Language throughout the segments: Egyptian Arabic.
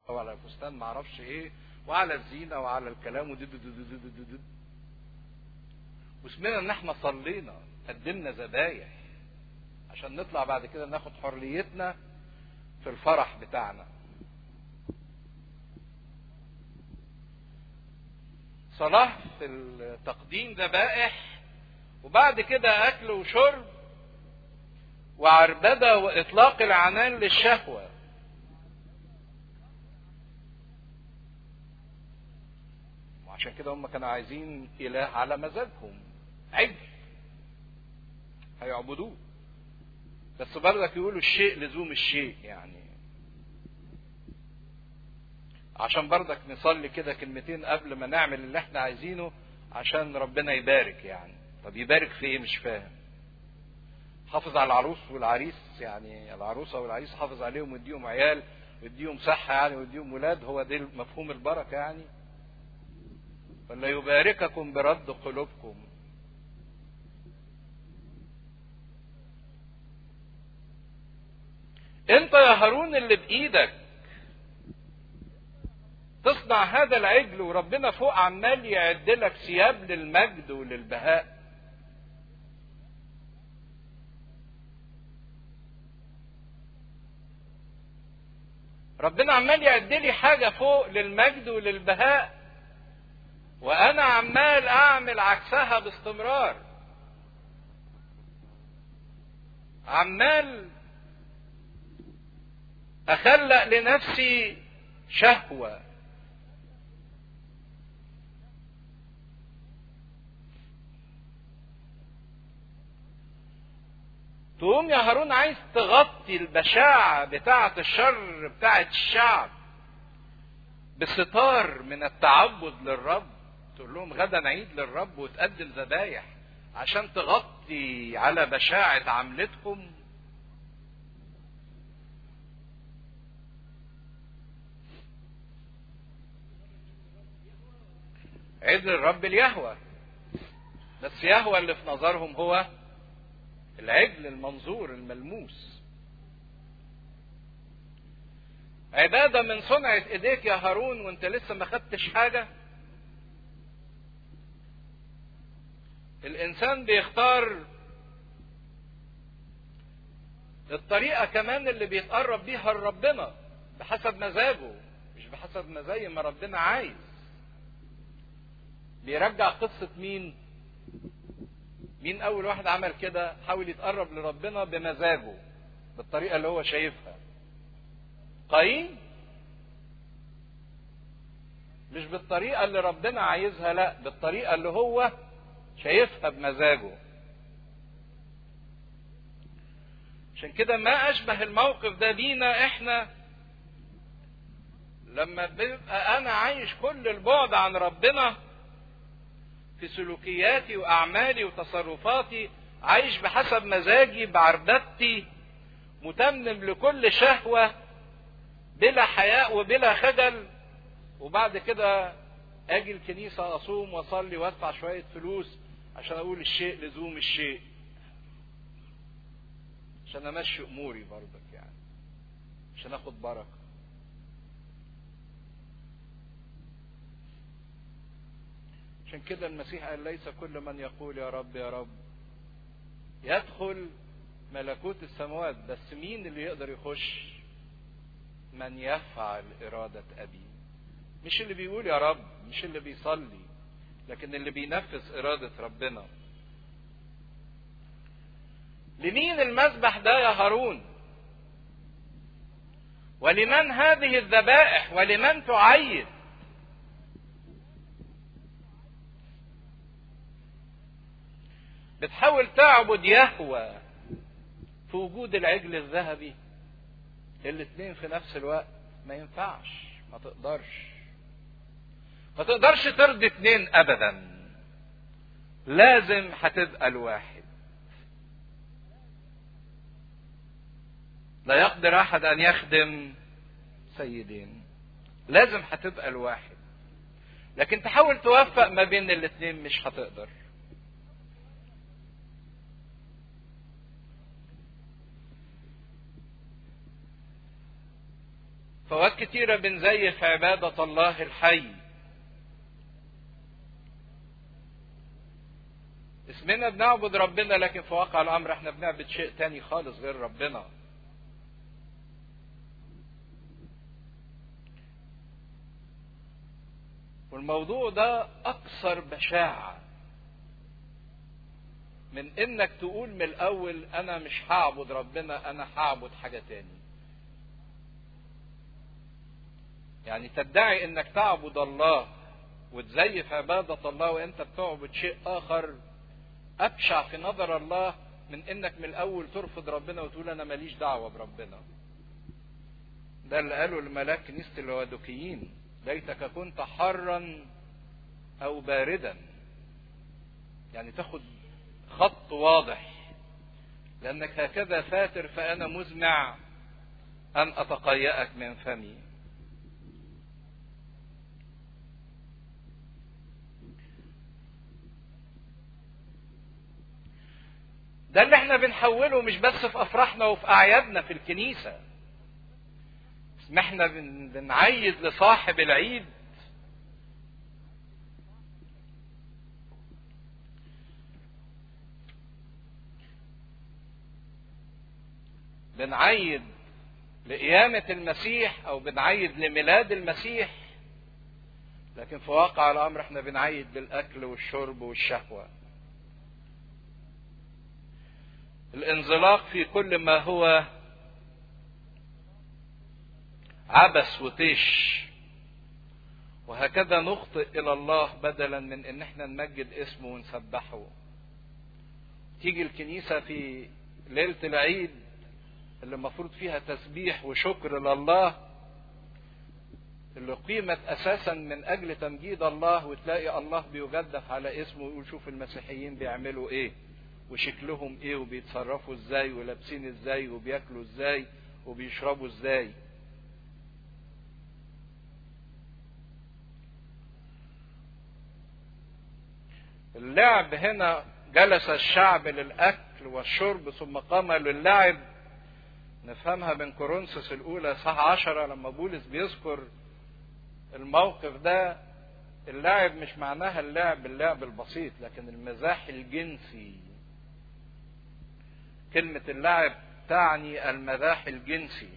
وعلى الفستان ما اعرفش ايه وعلى الزينه وعلى الكلام ودد دد دد دد دد. وسمعنا ان احنا صلينا قدمنا ذبايح عشان نطلع بعد كده ناخد حريتنا في الفرح بتاعنا صلاة في التقديم ذبائح وبعد كده أكل وشرب وعربدة وإطلاق العنان للشهوة وعشان كده هم كانوا عايزين إله على مزاجهم عجل هيعبدوه بس برضك يقولوا الشيء لزوم الشيء يعني عشان برضك نصلي كده كلمتين قبل ما نعمل اللي احنا عايزينه عشان ربنا يبارك يعني طب يبارك في ايه مش فاهم حافظ على العروس والعريس يعني العروسة والعريس حافظ عليهم ويديهم عيال ويديهم صحة يعني ويديهم ولاد هو ده مفهوم البركة يعني ولا يبارككم برد قلوبكم انت يا هارون اللي بايدك تصنع هذا العجل وربنا فوق عمال يعد لك ثياب للمجد وللبهاء ربنا عمال يعد لي حاجة فوق للمجد وللبهاء وأنا عمال أعمل عكسها باستمرار عمال أخلق لنفسي شهوة تقوم يا هارون عايز تغطي البشاعة بتاعة الشر بتاعة الشعب بستار من التعبد للرب تقول لهم غدا عيد للرب وتقدم ذبايح عشان تغطي على بشاعة عملتكم عيد للرب اليهوى بس يهوى اللي في نظرهم هو العجل المنظور الملموس عبادة من صنعة ايديك يا هارون وانت لسه ما خدتش حاجة الانسان بيختار الطريقة كمان اللي بيتقرب بيها لربنا بحسب مزاجه مش بحسب ما زي ما ربنا عايز بيرجع قصة مين مين اول واحد عمل كده حاول يتقرب لربنا بمزاجه بالطريقه اللي هو شايفها قايين مش بالطريقه اللي ربنا عايزها لا بالطريقه اللي هو شايفها بمزاجه عشان كده ما اشبه الموقف ده بينا احنا لما بيبقى انا عايش كل البعد عن ربنا في سلوكياتي واعمالي وتصرفاتي عايش بحسب مزاجي بعربدتي متمم لكل شهوه بلا حياء وبلا خجل وبعد كده اجي الكنيسه اصوم واصلي وادفع شويه فلوس عشان اقول الشيء لزوم الشيء عشان امشي اموري برضك يعني عشان اخد بركه عشان كده المسيح قال ليس كل من يقول يا رب يا رب يدخل ملكوت السماوات بس مين اللي يقدر يخش من يفعل إرادة أبي مش اللي بيقول يا رب مش اللي بيصلي لكن اللي بينفذ إرادة ربنا لمين المذبح ده يا هارون ولمن هذه الذبائح ولمن تعيد بتحاول تعبد يهوى في وجود العجل الذهبي الاتنين في نفس الوقت ما ينفعش ما تقدرش ما تقدرش ترضي اتنين ابدا لازم هتبقى الواحد لا يقدر احد ان يخدم سيدين لازم هتبقى الواحد لكن تحاول توفق ما بين الاتنين مش هتقدر فوقت كتيرة بنزيف عبادة الله الحي اسمنا بنعبد ربنا لكن في واقع الامر احنا بنعبد شيء تاني خالص غير ربنا والموضوع ده اكثر بشاعه من انك تقول من الاول انا مش هعبد ربنا انا هعبد حاجه تاني يعني تدعي انك تعبد الله وتزيف عباده الله وانت بتعبد شيء اخر ابشع في نظر الله من انك من الاول ترفض ربنا وتقول انا ماليش دعوه بربنا ده اللي قاله الملاك كنيسه اللوادوكيين ليتك كنت حرا او باردا يعني تاخد خط واضح لانك هكذا فاتر فانا مزمع ان اتقيأك من فمي ده اللي احنا بنحوله مش بس في افراحنا وفي اعيادنا في الكنيسه ما احنا بنعيد لصاحب العيد بنعيد لقيامة المسيح أو بنعيد لميلاد المسيح لكن في واقع الأمر احنا بنعيد بالأكل والشرب والشهوة الانزلاق في كل ما هو عبث وطيش وهكذا نخطئ الى الله بدلا من ان احنا نمجد اسمه ونسبحه تيجي الكنيسه في ليله العيد اللي المفروض فيها تسبيح وشكر لله اللي قيمت اساسا من اجل تمجيد الله وتلاقي الله بيجدف على اسمه ويقول شوف المسيحيين بيعملوا ايه وشكلهم ايه وبيتصرفوا ازاي ولابسين ازاي وبياكلوا ازاي وبيشربوا ازاي اللعب هنا جلس الشعب للاكل والشرب ثم قام للعب نفهمها من كورنثوس الاولى صح عشرة لما بولس بيذكر الموقف ده اللعب مش معناها اللعب اللعب البسيط لكن المزاح الجنسي كلمة اللعب تعني المزاح الجنسي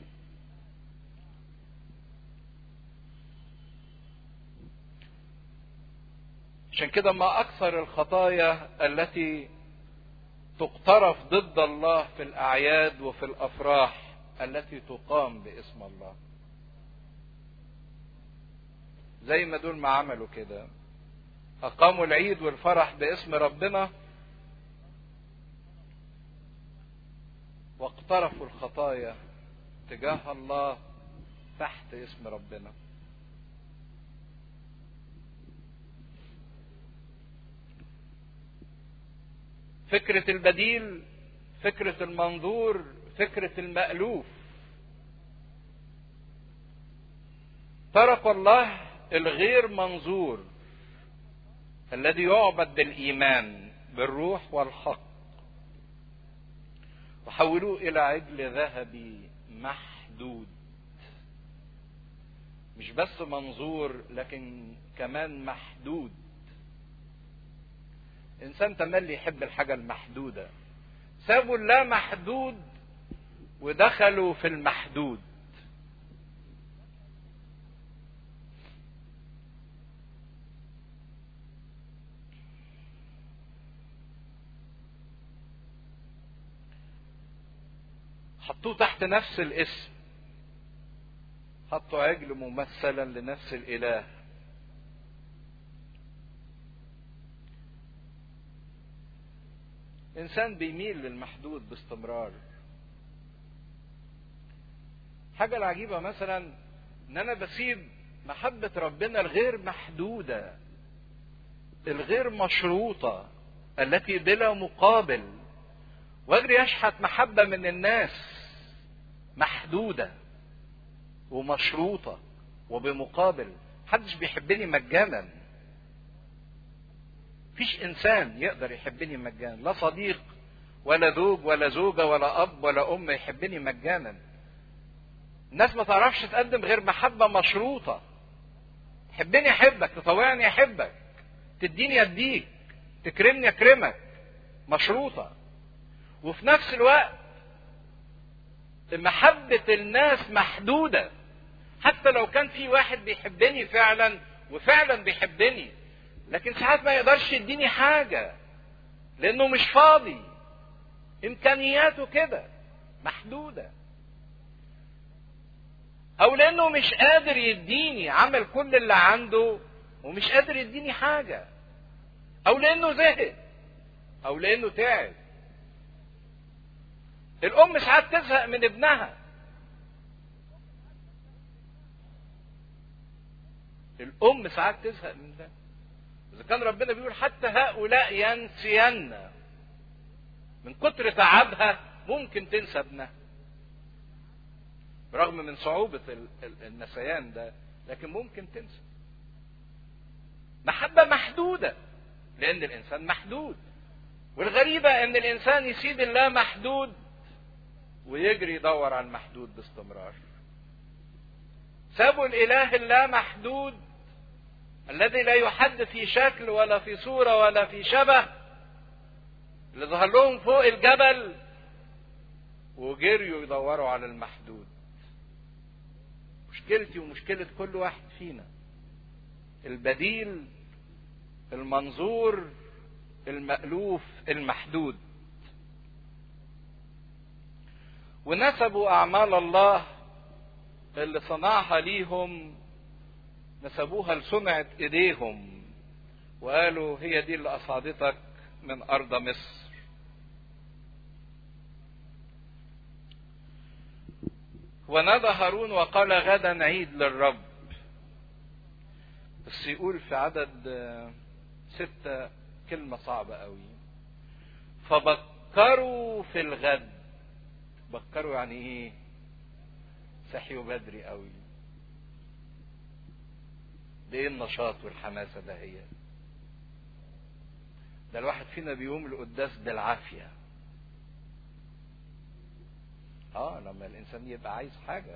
عشان كده ما أكثر الخطايا التي تقترف ضد الله في الأعياد وفي الأفراح التي تقام باسم الله زي ما دول ما عملوا كده أقاموا العيد والفرح باسم ربنا واقترفوا الخطايا تجاه الله تحت اسم ربنا فكرة البديل فكرة المنظور فكرة المألوف ترك الله الغير منظور الذي يعبد بالإيمان بالروح والحق وحولوه إلى عجل ذهبي محدود مش بس منظور لكن كمان محدود انسان تملي يحب الحاجه المحدوده سابوا اللا محدود ودخلوا في المحدود حطوه تحت نفس الاسم حطوا عجل ممثلا لنفس الاله انسان بيميل للمحدود باستمرار حاجه العجيبه مثلا ان انا بسيب محبه ربنا الغير محدوده الغير مشروطه التي بلا مقابل واجري اشحت محبه من الناس محدوده ومشروطه وبمقابل محدش بيحبني مجانا فيش انسان يقدر يحبني مجانا لا صديق ولا زوج ولا زوجة ولا اب ولا ام يحبني مجانا الناس ما تعرفش تقدم غير محبة مشروطة تحبني احبك تطوعني احبك تديني اديك تكرمني اكرمك مشروطة وفي نفس الوقت محبة الناس محدودة حتى لو كان في واحد بيحبني فعلا وفعلا بيحبني لكن ساعات ما يقدرش يديني حاجة لأنه مش فاضي إمكانياته كده محدودة أو لأنه مش قادر يديني عمل كل اللي عنده ومش قادر يديني حاجة أو لأنه زهق أو لأنه تعب الأم ساعات تزهق من ابنها الأم ساعات تزهق من ده إذا كان ربنا بيقول حتى هؤلاء ينسين من كتر تعبها ممكن تنسى ابنها برغم من صعوبة النسيان ده لكن ممكن تنسى محبة محدودة لأن الإنسان محدود والغريبة أن الإنسان يسيب الله محدود ويجري يدور على المحدود باستمرار سابوا الإله اللا محدود الذي لا يحد في شكل ولا في صورة ولا في شبه اللي ظهر لهم فوق الجبل وجريوا يدوروا على المحدود مشكلتي ومشكلة كل واحد فينا البديل المنظور المألوف المحدود ونسبوا أعمال الله اللي صنعها ليهم نسبوها لصنعة إيديهم وقالوا هي دي اللي أصعدتك من أرض مصر ونادى هارون وقال غدا عيد للرب بس يقول في عدد ستة كلمة صعبة قوي فبكروا في الغد بكروا يعني ايه صحيوا بدري قوي ده ايه النشاط والحماسة ده هي ده الواحد فينا بيقوم القداس بالعافية اه لما الانسان يبقى عايز حاجة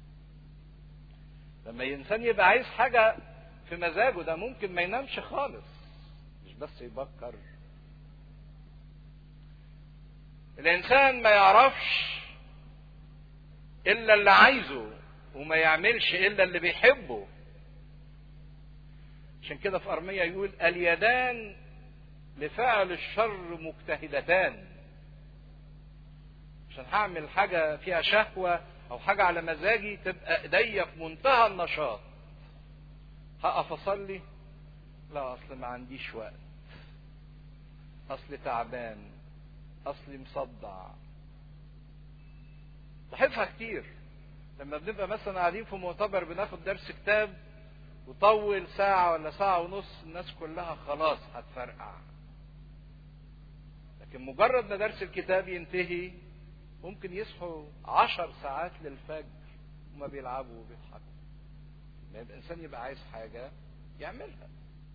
لما الانسان يبقى عايز حاجة في مزاجه ده ممكن ما ينامش خالص مش بس يبكر الانسان ما يعرفش الا اللي عايزه وما يعملش الا اللي بيحبه عشان كده في ارميا يقول اليدان لفعل الشر مجتهدتان عشان هعمل حاجة فيها شهوة أو حاجة على مزاجي تبقى إيديا في منتهى النشاط هقف أصلي لا أصل ما عنديش وقت أصل تعبان أصل مصدع لاحظها كتير لما بنبقى مثلا قاعدين في مؤتمر بناخد درس كتاب وطول ساعة ولا ساعة ونص الناس كلها خلاص هتفرقع لكن مجرد ما درس الكتاب ينتهي ممكن يصحوا عشر ساعات للفجر وما بيلعبوا وبيضحكوا ما يبقى الانسان يبقى عايز حاجة يعملها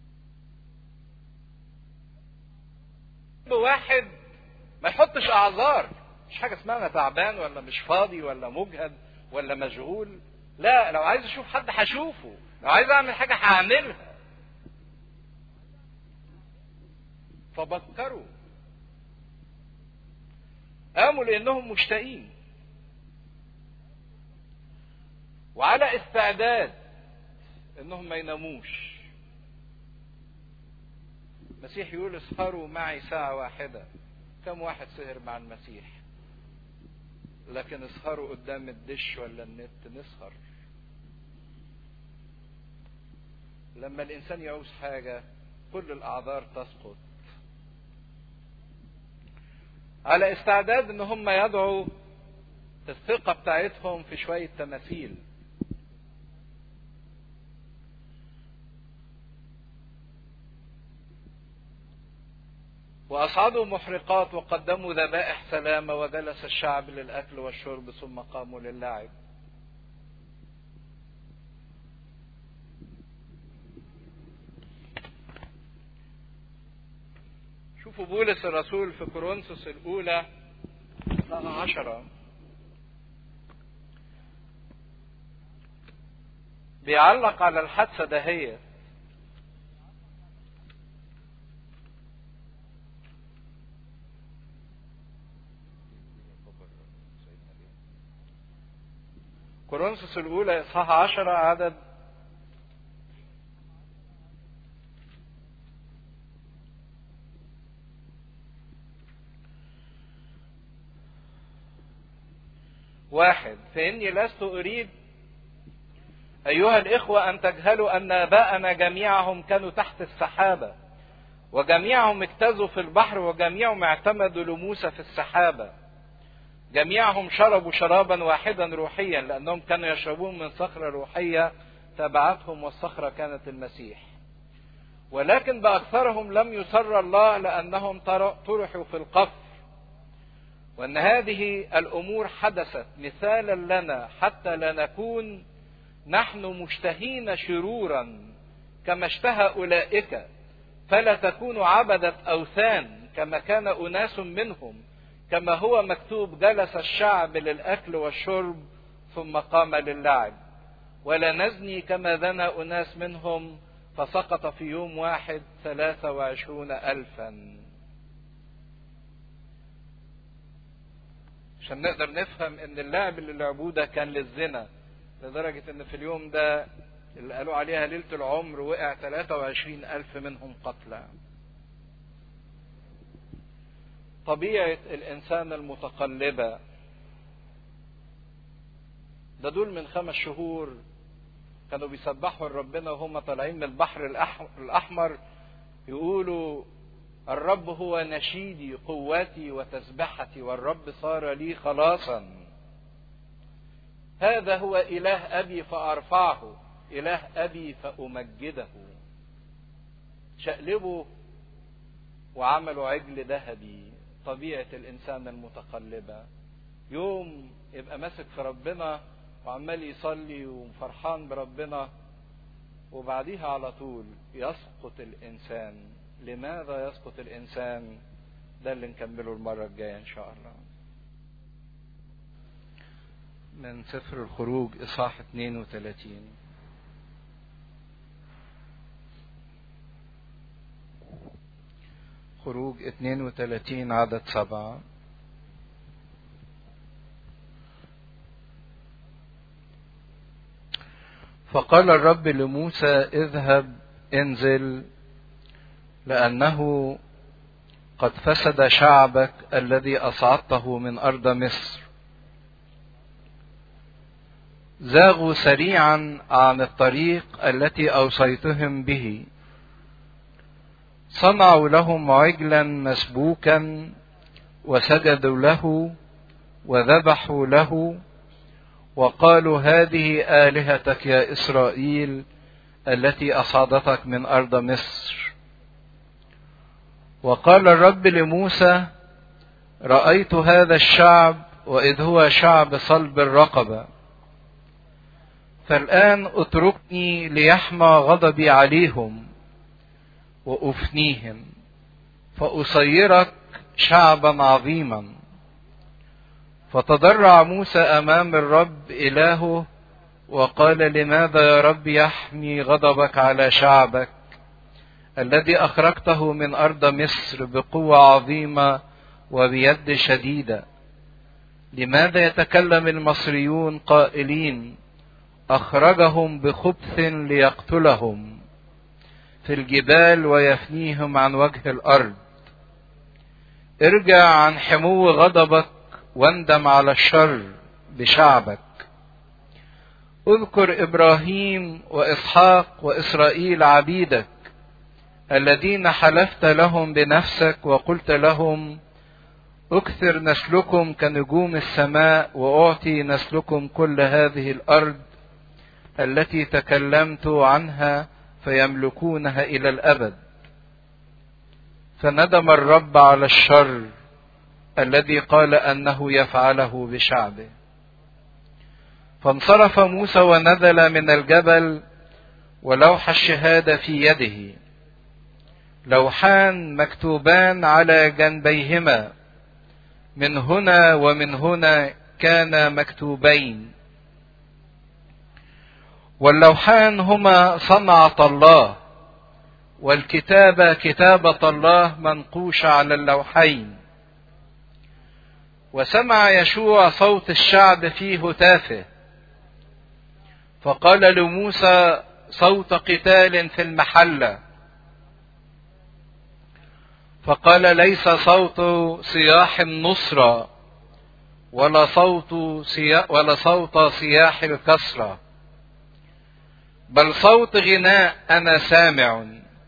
واحد ما يحطش اعذار مش حاجة اسمها انا تعبان ولا مش فاضي ولا مجهد ولا مشغول لا لو عايز اشوف حد هشوفه لو عايز اعمل حاجة هعملها فبكروا قاموا لانهم مشتاقين وعلى استعداد انهم ما يناموش المسيح يقول اسهروا معي ساعة واحدة كم واحد سهر مع المسيح لكن اسهروا قدام الدش ولا النت نسهر لما الانسان يعوز حاجة كل الاعذار تسقط على استعداد ان هم يدعوا الثقة بتاعتهم في شوية تماثيل وأصعدوا محرقات وقدموا ذبائح سلامة وجلس الشعب للأكل والشرب ثم قاموا للعب شوفوا بولس الرسول في كورنثوس الأولى عشرة بيعلق على الحادثة دهيت كورنثوس الأولى إصحاح عشرة عدد واحد فإني لست أريد أيها الإخوة أن تجهلوا أن آباءنا جميعهم كانوا تحت السحابة وجميعهم اجتازوا في البحر وجميعهم اعتمدوا لموسى في السحابة جميعهم شربوا شرابا واحدا روحيا لأنهم كانوا يشربون من صخرة روحية تبعتهم والصخرة كانت المسيح ولكن بأكثرهم لم يسر الله لأنهم طرحوا في القفر وأن هذه الأمور حدثت مثالا لنا حتى لا نكون نحن مشتهين شرورا كما اشتهى أولئك فلا تكونوا عبدة أوثان كما كان أناس منهم كما هو مكتوب جلس الشعب للأكل والشرب ثم قام للعب ولا نزني كما زنى أناس منهم فسقط في يوم واحد ثلاثة وعشرون ألفا عشان نقدر نفهم ان اللعب اللي لعبوه ده كان للزنا لدرجة ان في اليوم ده اللي قالوا عليها ليلة العمر وقع 23 ألف منهم قتلى طبيعة الإنسان المتقلبة ده دول من خمس شهور كانوا بيسبحوا ربنا وهم طالعين من البحر الأحمر يقولوا الرب هو نشيدي قوتي وتسبحتي والرب صار لي خلاصا هذا هو إله أبي فأرفعه إله أبي فأمجده شقلبوا وعملوا عجل ذهبي طبيعة الإنسان المتقلبة يوم يبقى ماسك في ربنا وعمال يصلي وفرحان بربنا وبعديها على طول يسقط الإنسان لماذا يسقط الإنسان ده اللي نكمله المرة الجاية إن شاء الله من سفر الخروج إصحاح 32 خروج 32 عدد سبعة فقال الرب لموسى اذهب انزل لأنه قد فسد شعبك الذي أصعدته من أرض مصر زاغوا سريعا عن الطريق التي أوصيتهم به صنعوا لهم عجلا مسبوكا وسجدوا له وذبحوا له وقالوا هذه آلهتك يا إسرائيل التي أصعدتك من أرض مصر وقال الرب لموسى رأيت هذا الشعب وإذ هو شعب صلب الرقبة فالآن اتركني ليحمى غضبي عليهم وأفنيهم فأصيرك شعبا عظيما فتضرع موسى أمام الرب إلهه وقال لماذا يا رب يحمي غضبك على شعبك الذي أخرجته من أرض مصر بقوة عظيمة وبيد شديدة لماذا يتكلم المصريون قائلين أخرجهم بخبث ليقتلهم في الجبال ويفنيهم عن وجه الأرض ارجع عن حمو غضبك واندم على الشر بشعبك اذكر ابراهيم واسحاق واسرائيل عبيدك الذين حلفت لهم بنفسك وقلت لهم اكثر نسلكم كنجوم السماء واعطي نسلكم كل هذه الارض التي تكلمت عنها فيملكونها الى الابد فندم الرب على الشر الذي قال انه يفعله بشعبه فانصرف موسى ونزل من الجبل ولوح الشهاده في يده لوحان مكتوبان على جنبيهما من هنا ومن هنا كان مكتوبين واللوحان هما صنعة الله والكتابة كتابة الله منقوشة على اللوحين وسمع يشوع صوت الشعب في هتافه فقال لموسى صوت قتال في المحله فقال ليس صوت صياح النصرة ولا صوت سيا ولا صوت صياح الكسرة بل صوت غناء أنا سامع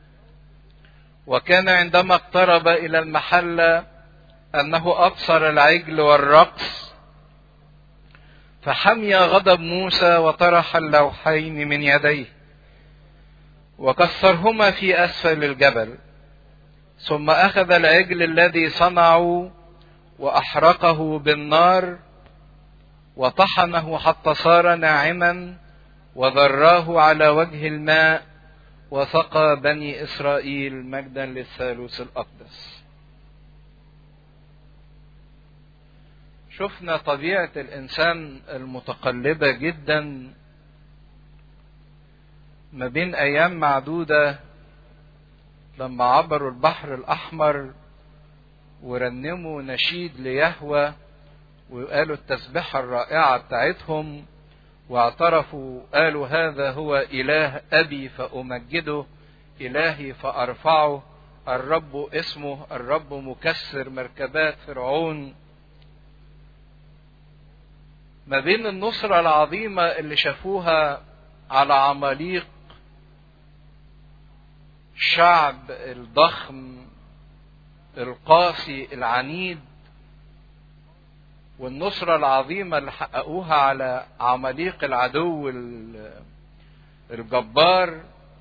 وكان عندما اقترب إلى المحلة أنه أبصر العجل والرقص فحمي غضب موسى وطرح اللوحين من يديه وكسرهما في أسفل الجبل ثم أخذ العجل الذي صنعوا وأحرقه بالنار وطحنه حتى صار ناعما وذراه على وجه الماء وسقى بني إسرائيل مجدا للثالوث الأقدس شفنا طبيعة الإنسان المتقلبة جدا ما بين أيام معدودة لما عبروا البحر الأحمر ورنموا نشيد ليهوى وقالوا التسبحة الرائعة بتاعتهم واعترفوا قالوا هذا هو إله أبي فأمجده إلهي فأرفعه الرب اسمه الرب مكسر مركبات فرعون ما بين النصرة العظيمة اللي شافوها على عماليق الشعب الضخم القاسي العنيد والنصرة العظيمة اللي حققوها على عماليق العدو الجبار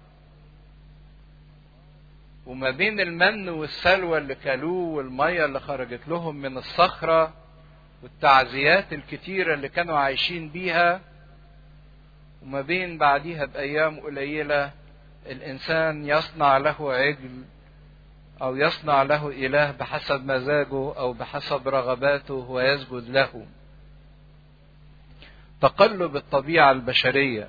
وما بين المن والسلوى اللي كلوه والمية اللي خرجت لهم من الصخرة والتعزيات الكتيرة اللي كانوا عايشين بيها وما بين بعديها بأيام قليلة الإنسان يصنع له عجل أو يصنع له إله بحسب مزاجه أو بحسب رغباته ويسجد له. تقلب الطبيعة البشرية.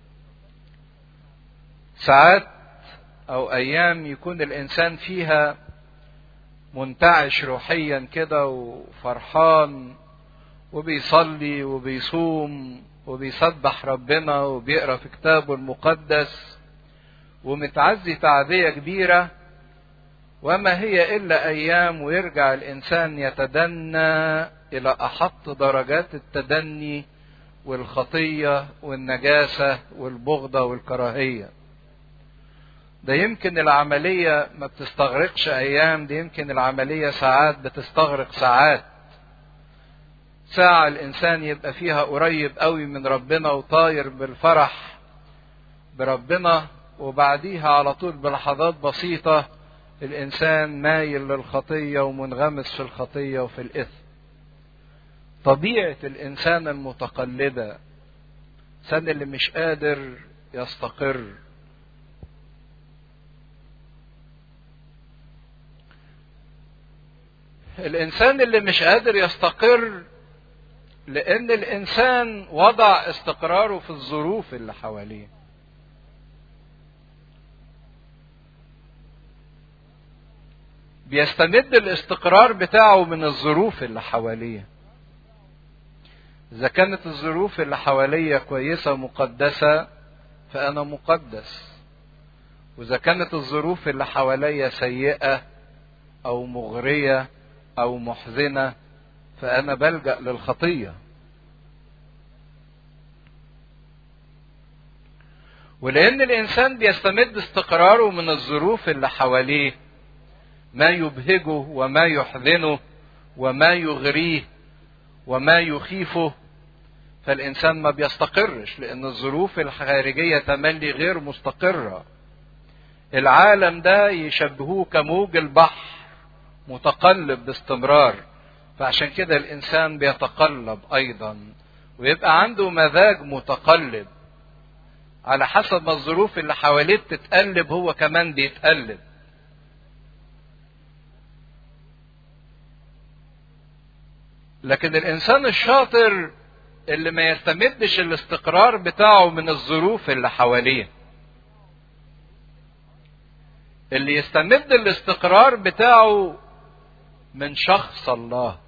ساعات أو أيام يكون الإنسان فيها منتعش روحيا كده وفرحان وبيصلي وبيصوم وبيسبح ربنا وبيقرا في كتابه المقدس ومتعزي تعزية كبيرة وما هي إلا أيام ويرجع الإنسان يتدنى إلى أحط درجات التدني والخطية والنجاسة والبغضة والكراهية ده يمكن العملية ما بتستغرقش أيام دي يمكن العملية ساعات بتستغرق ساعات ساعة الإنسان يبقى فيها قريب قوي من ربنا وطاير بالفرح بربنا وبعديها على طول بلحظات بسيطة الإنسان مايل للخطية ومنغمس في الخطية وفي الإثم. طبيعة الإنسان المتقلبة، الإنسان اللي مش قادر يستقر. الإنسان اللي مش قادر يستقر لأن الإنسان وضع استقراره في الظروف اللي حواليه. بيستمد الاستقرار بتاعه من الظروف اللي حواليه اذا كانت الظروف اللي حواليا كويسه مقدسه فانا مقدس واذا كانت الظروف اللي حواليا سيئه او مغريه او محزنه فانا بلجا للخطيه ولان الانسان بيستمد استقراره من الظروف اللي حواليه ما يبهجه وما يحزنه وما يغريه وما يخيفه فالإنسان ما بيستقرش لأن الظروف الخارجية تملي غير مستقرة العالم ده يشبهوه كموج البحر متقلب باستمرار فعشان كده الإنسان بيتقلب أيضا ويبقى عنده مزاج متقلب على حسب ما الظروف اللي حواليه بتتقلب هو كمان بيتقلب لكن الانسان الشاطر اللي ما يستمدش الاستقرار بتاعه من الظروف اللي حواليه اللي يستمد الاستقرار بتاعه من شخص الله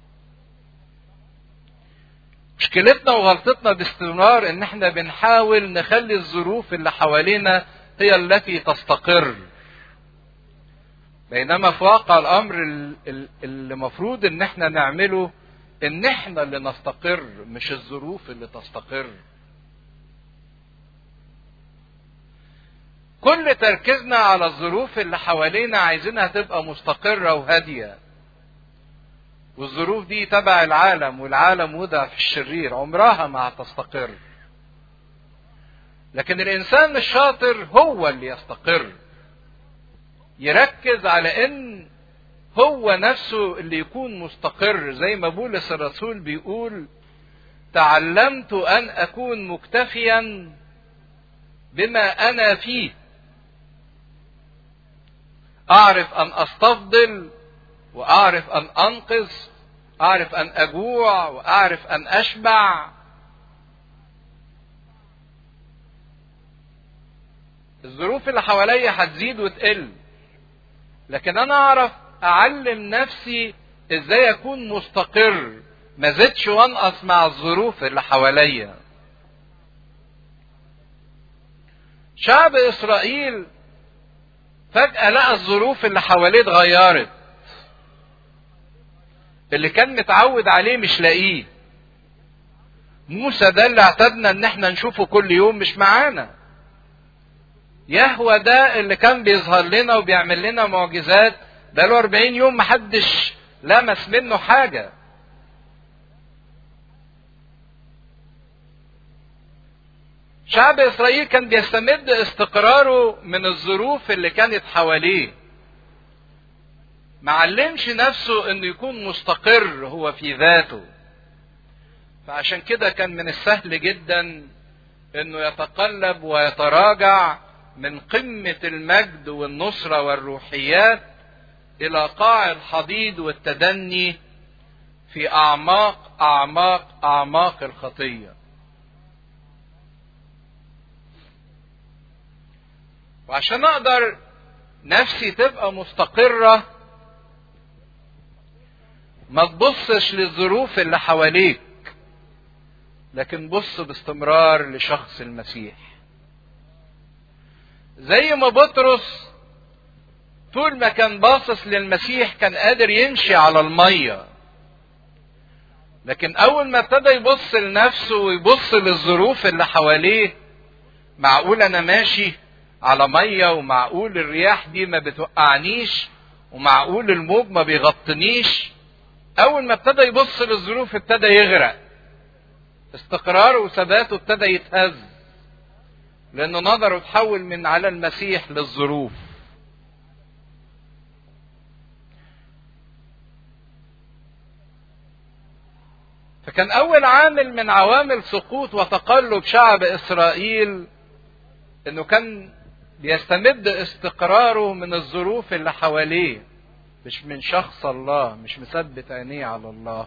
مشكلتنا وغلطتنا باستمرار ان احنا بنحاول نخلي الظروف اللي حوالينا هي التي تستقر بينما في واقع الامر اللي مفروض ان احنا نعمله ان احنا اللي نستقر مش الظروف اللي تستقر كل تركيزنا على الظروف اللي حوالينا عايزينها تبقى مستقرة وهادية والظروف دي تبع العالم والعالم وضع في الشرير عمرها ما هتستقر لكن الانسان الشاطر هو اللي يستقر يركز على ان هو نفسه اللي يكون مستقر زي ما بولس الرسول بيقول تعلمت ان اكون مكتفيا بما انا فيه اعرف ان استفضل واعرف ان انقذ اعرف ان اجوع واعرف ان اشبع الظروف اللي حواليا هتزيد وتقل لكن انا اعرف اعلم نفسي ازاي اكون مستقر ما زدش وانقص مع الظروف اللي حواليا شعب اسرائيل فجأة لقى الظروف اللي حواليه اتغيرت اللي كان متعود عليه مش لاقيه موسى ده اللي اعتدنا ان احنا نشوفه كل يوم مش معانا يهوى ده اللي كان بيظهر لنا وبيعمل لنا معجزات بقاله 40 يوم محدش لمس منه حاجة شعب اسرائيل كان بيستمد استقراره من الظروف اللي كانت حواليه ما علمش نفسه انه يكون مستقر هو في ذاته فعشان كده كان من السهل جدا انه يتقلب ويتراجع من قمة المجد والنصرة والروحيات الى قاع الحضيض والتدني في اعماق اعماق اعماق الخطيه وعشان اقدر نفسي تبقى مستقرة ما تبصش للظروف اللي حواليك لكن بص باستمرار لشخص المسيح زي ما بطرس طول ما كان باصص للمسيح كان قادر يمشي على المية لكن اول ما ابتدى يبص لنفسه ويبص للظروف اللي حواليه معقول انا ماشي على ميه ومعقول الرياح دي ما بتوقعنيش ومعقول الموج ما بيغطنيش اول ما ابتدى يبص للظروف ابتدى يغرق استقراره وثباته ابتدى يتهز لانه نظره اتحول من على المسيح للظروف فكان اول عامل من عوامل سقوط وتقلب شعب اسرائيل انه كان بيستمد استقراره من الظروف اللي حواليه مش من شخص الله مش مثبت عينيه على الله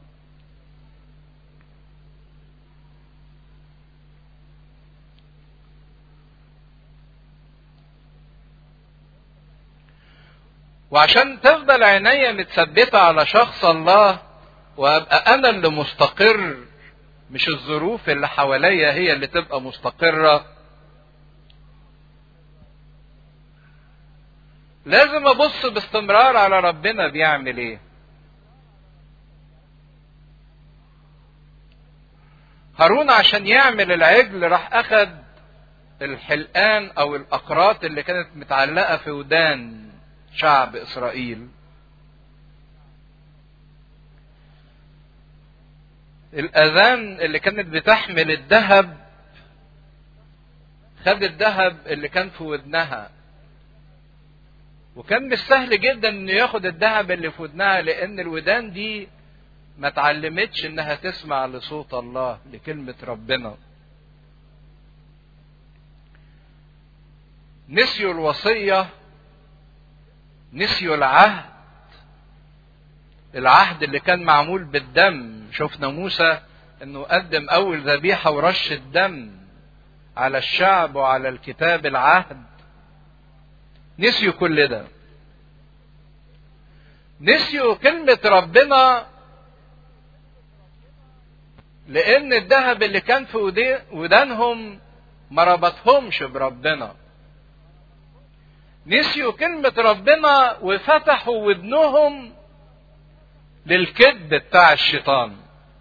وعشان تفضل عينيا متثبتة على شخص الله وابقى انا اللي مستقر مش الظروف اللي حواليا هي اللي تبقى مستقره لازم ابص باستمرار على ربنا بيعمل ايه هارون عشان يعمل العجل راح اخد الحلقان او الاقراط اللي كانت متعلقه في ودان شعب اسرائيل الاذان اللي كانت بتحمل الذهب خد الذهب اللي كان في ودنها وكان مش سهل جدا انه ياخد الذهب اللي في ودنها لان الودان دي ما اتعلمتش انها تسمع لصوت الله لكلمة ربنا نسيوا الوصية نسيوا العهد العهد اللي كان معمول بالدم شفنا موسى انه قدم اول ذبيحه ورش الدم على الشعب وعلى الكتاب العهد نسيوا كل ده نسيوا كلمة ربنا لأن الذهب اللي كان في ودانهم ما ربطهمش بربنا نسيوا كلمة ربنا وفتحوا ودنهم للكذب بتاع الشيطان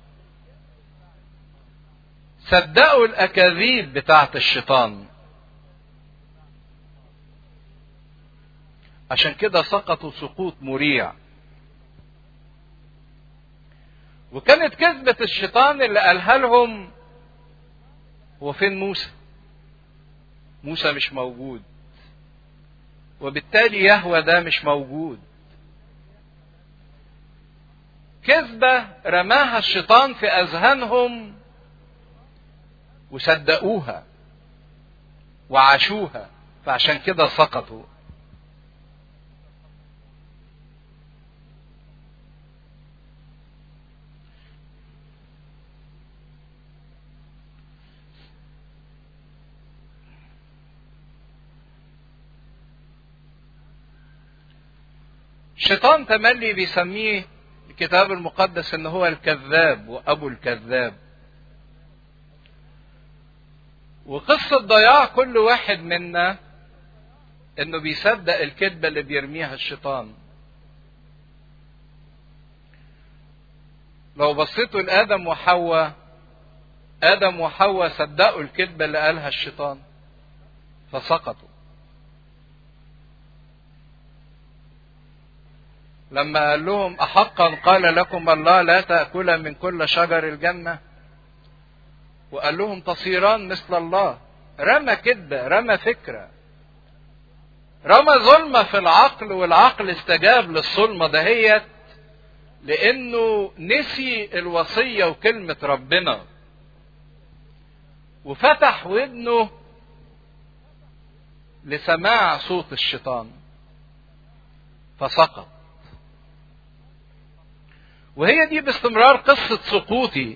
صدقوا الأكاذيب بتاعت الشيطان عشان كده سقطوا سقوط مريع وكانت كذبة الشيطان اللي قالها لهم هو فين موسى موسى مش موجود وبالتالي يهوى ده مش موجود كذبة رماها الشيطان في أذهانهم وصدقوها وعاشوها فعشان كده سقطوا الشيطان تملي بيسميه الكتاب المقدس ان هو الكذاب وابو الكذاب وقصة ضياع كل واحد منا انه بيصدق الكذبة اللي بيرميها الشيطان لو بصيتوا لآدم وحواء آدم وحواء صدقوا الكذبة اللي قالها الشيطان فسقطوا لما قال لهم أحقا قال لكم الله لا تأكل من كل شجر الجنة وقال لهم تصيران مثل الله رمى كذبة رمى فكرة رمى ظلمة في العقل والعقل استجاب للظلمة دهيت لأنه نسي الوصية وكلمة ربنا وفتح ودنه لسماع صوت الشيطان فسقط وهي دي باستمرار قصة سقوطي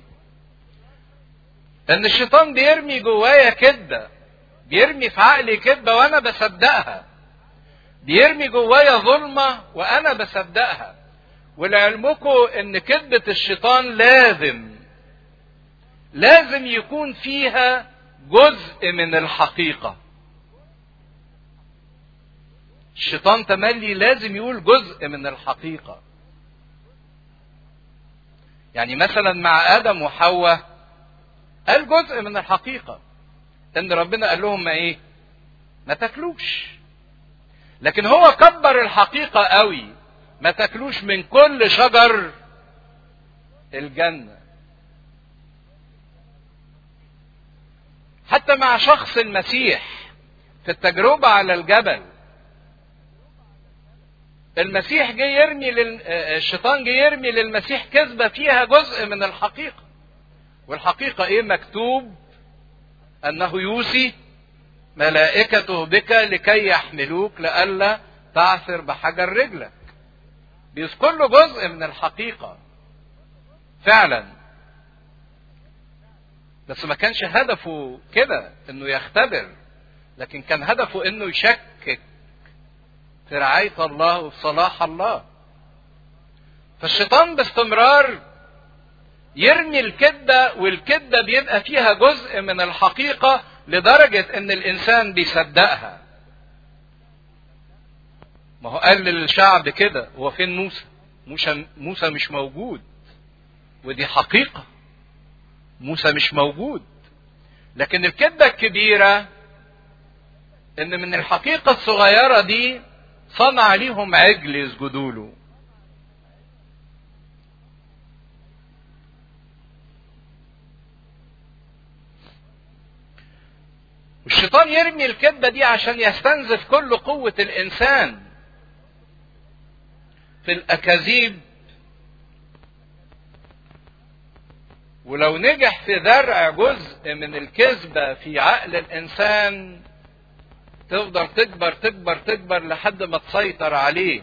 ان الشيطان بيرمي جوايا كدبة بيرمي في عقلي كدبة وانا بصدقها بيرمي جوايا ظلمة وانا بصدقها ولعلمكم ان كذبة الشيطان لازم لازم يكون فيها جزء من الحقيقة الشيطان تملي لازم يقول جزء من الحقيقة يعني مثلا مع ادم وحواء قال جزء من الحقيقه ان ربنا قال لهم ما ايه ما تاكلوش لكن هو كبر الحقيقه قوي ما تاكلوش من كل شجر الجنه حتى مع شخص المسيح في التجربه على الجبل المسيح جه يرمي لل... الشيطان جه يرمي للمسيح كذبة فيها جزء من الحقيقة والحقيقة ايه مكتوب انه يوصي ملائكته بك لكي يحملوك لئلا تعثر بحجر رجلك بيذكر له جزء من الحقيقة فعلا بس ما كانش هدفه كده انه يختبر لكن كان هدفه انه يشكك في رعاية الله وفي صلاح الله فالشيطان باستمرار يرمي الكدة والكدة بيبقى فيها جزء من الحقيقة لدرجة ان الانسان بيصدقها ما هو قال للشعب كده هو فين موسى موسى موسى مش موجود ودي حقيقة موسى مش موجود لكن الكدة الكبيرة ان من الحقيقة الصغيرة دي صنع ليهم عجل يسجدوا له والشيطان يرمي الكذبة دي عشان يستنزف كل قوة الإنسان في الأكاذيب ولو نجح في زرع جزء من الكذبة في عقل الإنسان تفضل تكبر تكبر تكبر لحد ما تسيطر عليه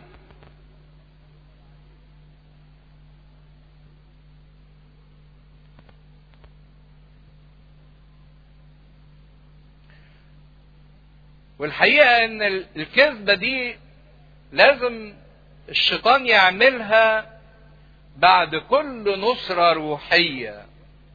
والحقيقة ان الكذبة دي لازم الشيطان يعملها بعد كل نصرة روحية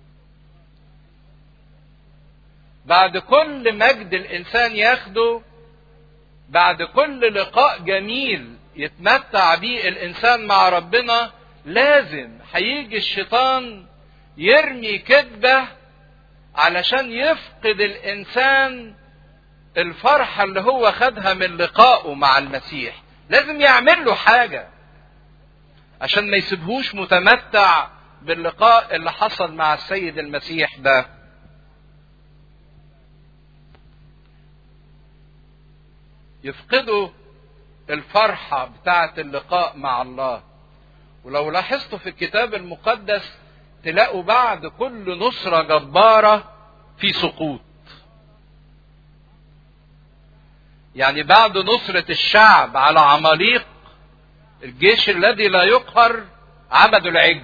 بعد كل مجد الانسان ياخده بعد كل لقاء جميل يتمتع بيه الانسان مع ربنا لازم هيجي الشيطان يرمي كذبه علشان يفقد الانسان الفرحه اللي هو خدها من لقائه مع المسيح لازم يعمل له حاجه عشان ما يسيبهوش متمتع باللقاء اللي حصل مع السيد المسيح ده يفقدوا الفرحة بتاعة اللقاء مع الله ولو لاحظتوا في الكتاب المقدس تلاقوا بعد كل نصرة جبارة في سقوط يعني بعد نصرة الشعب على عماليق الجيش الذي لا يقهر عبدوا العجل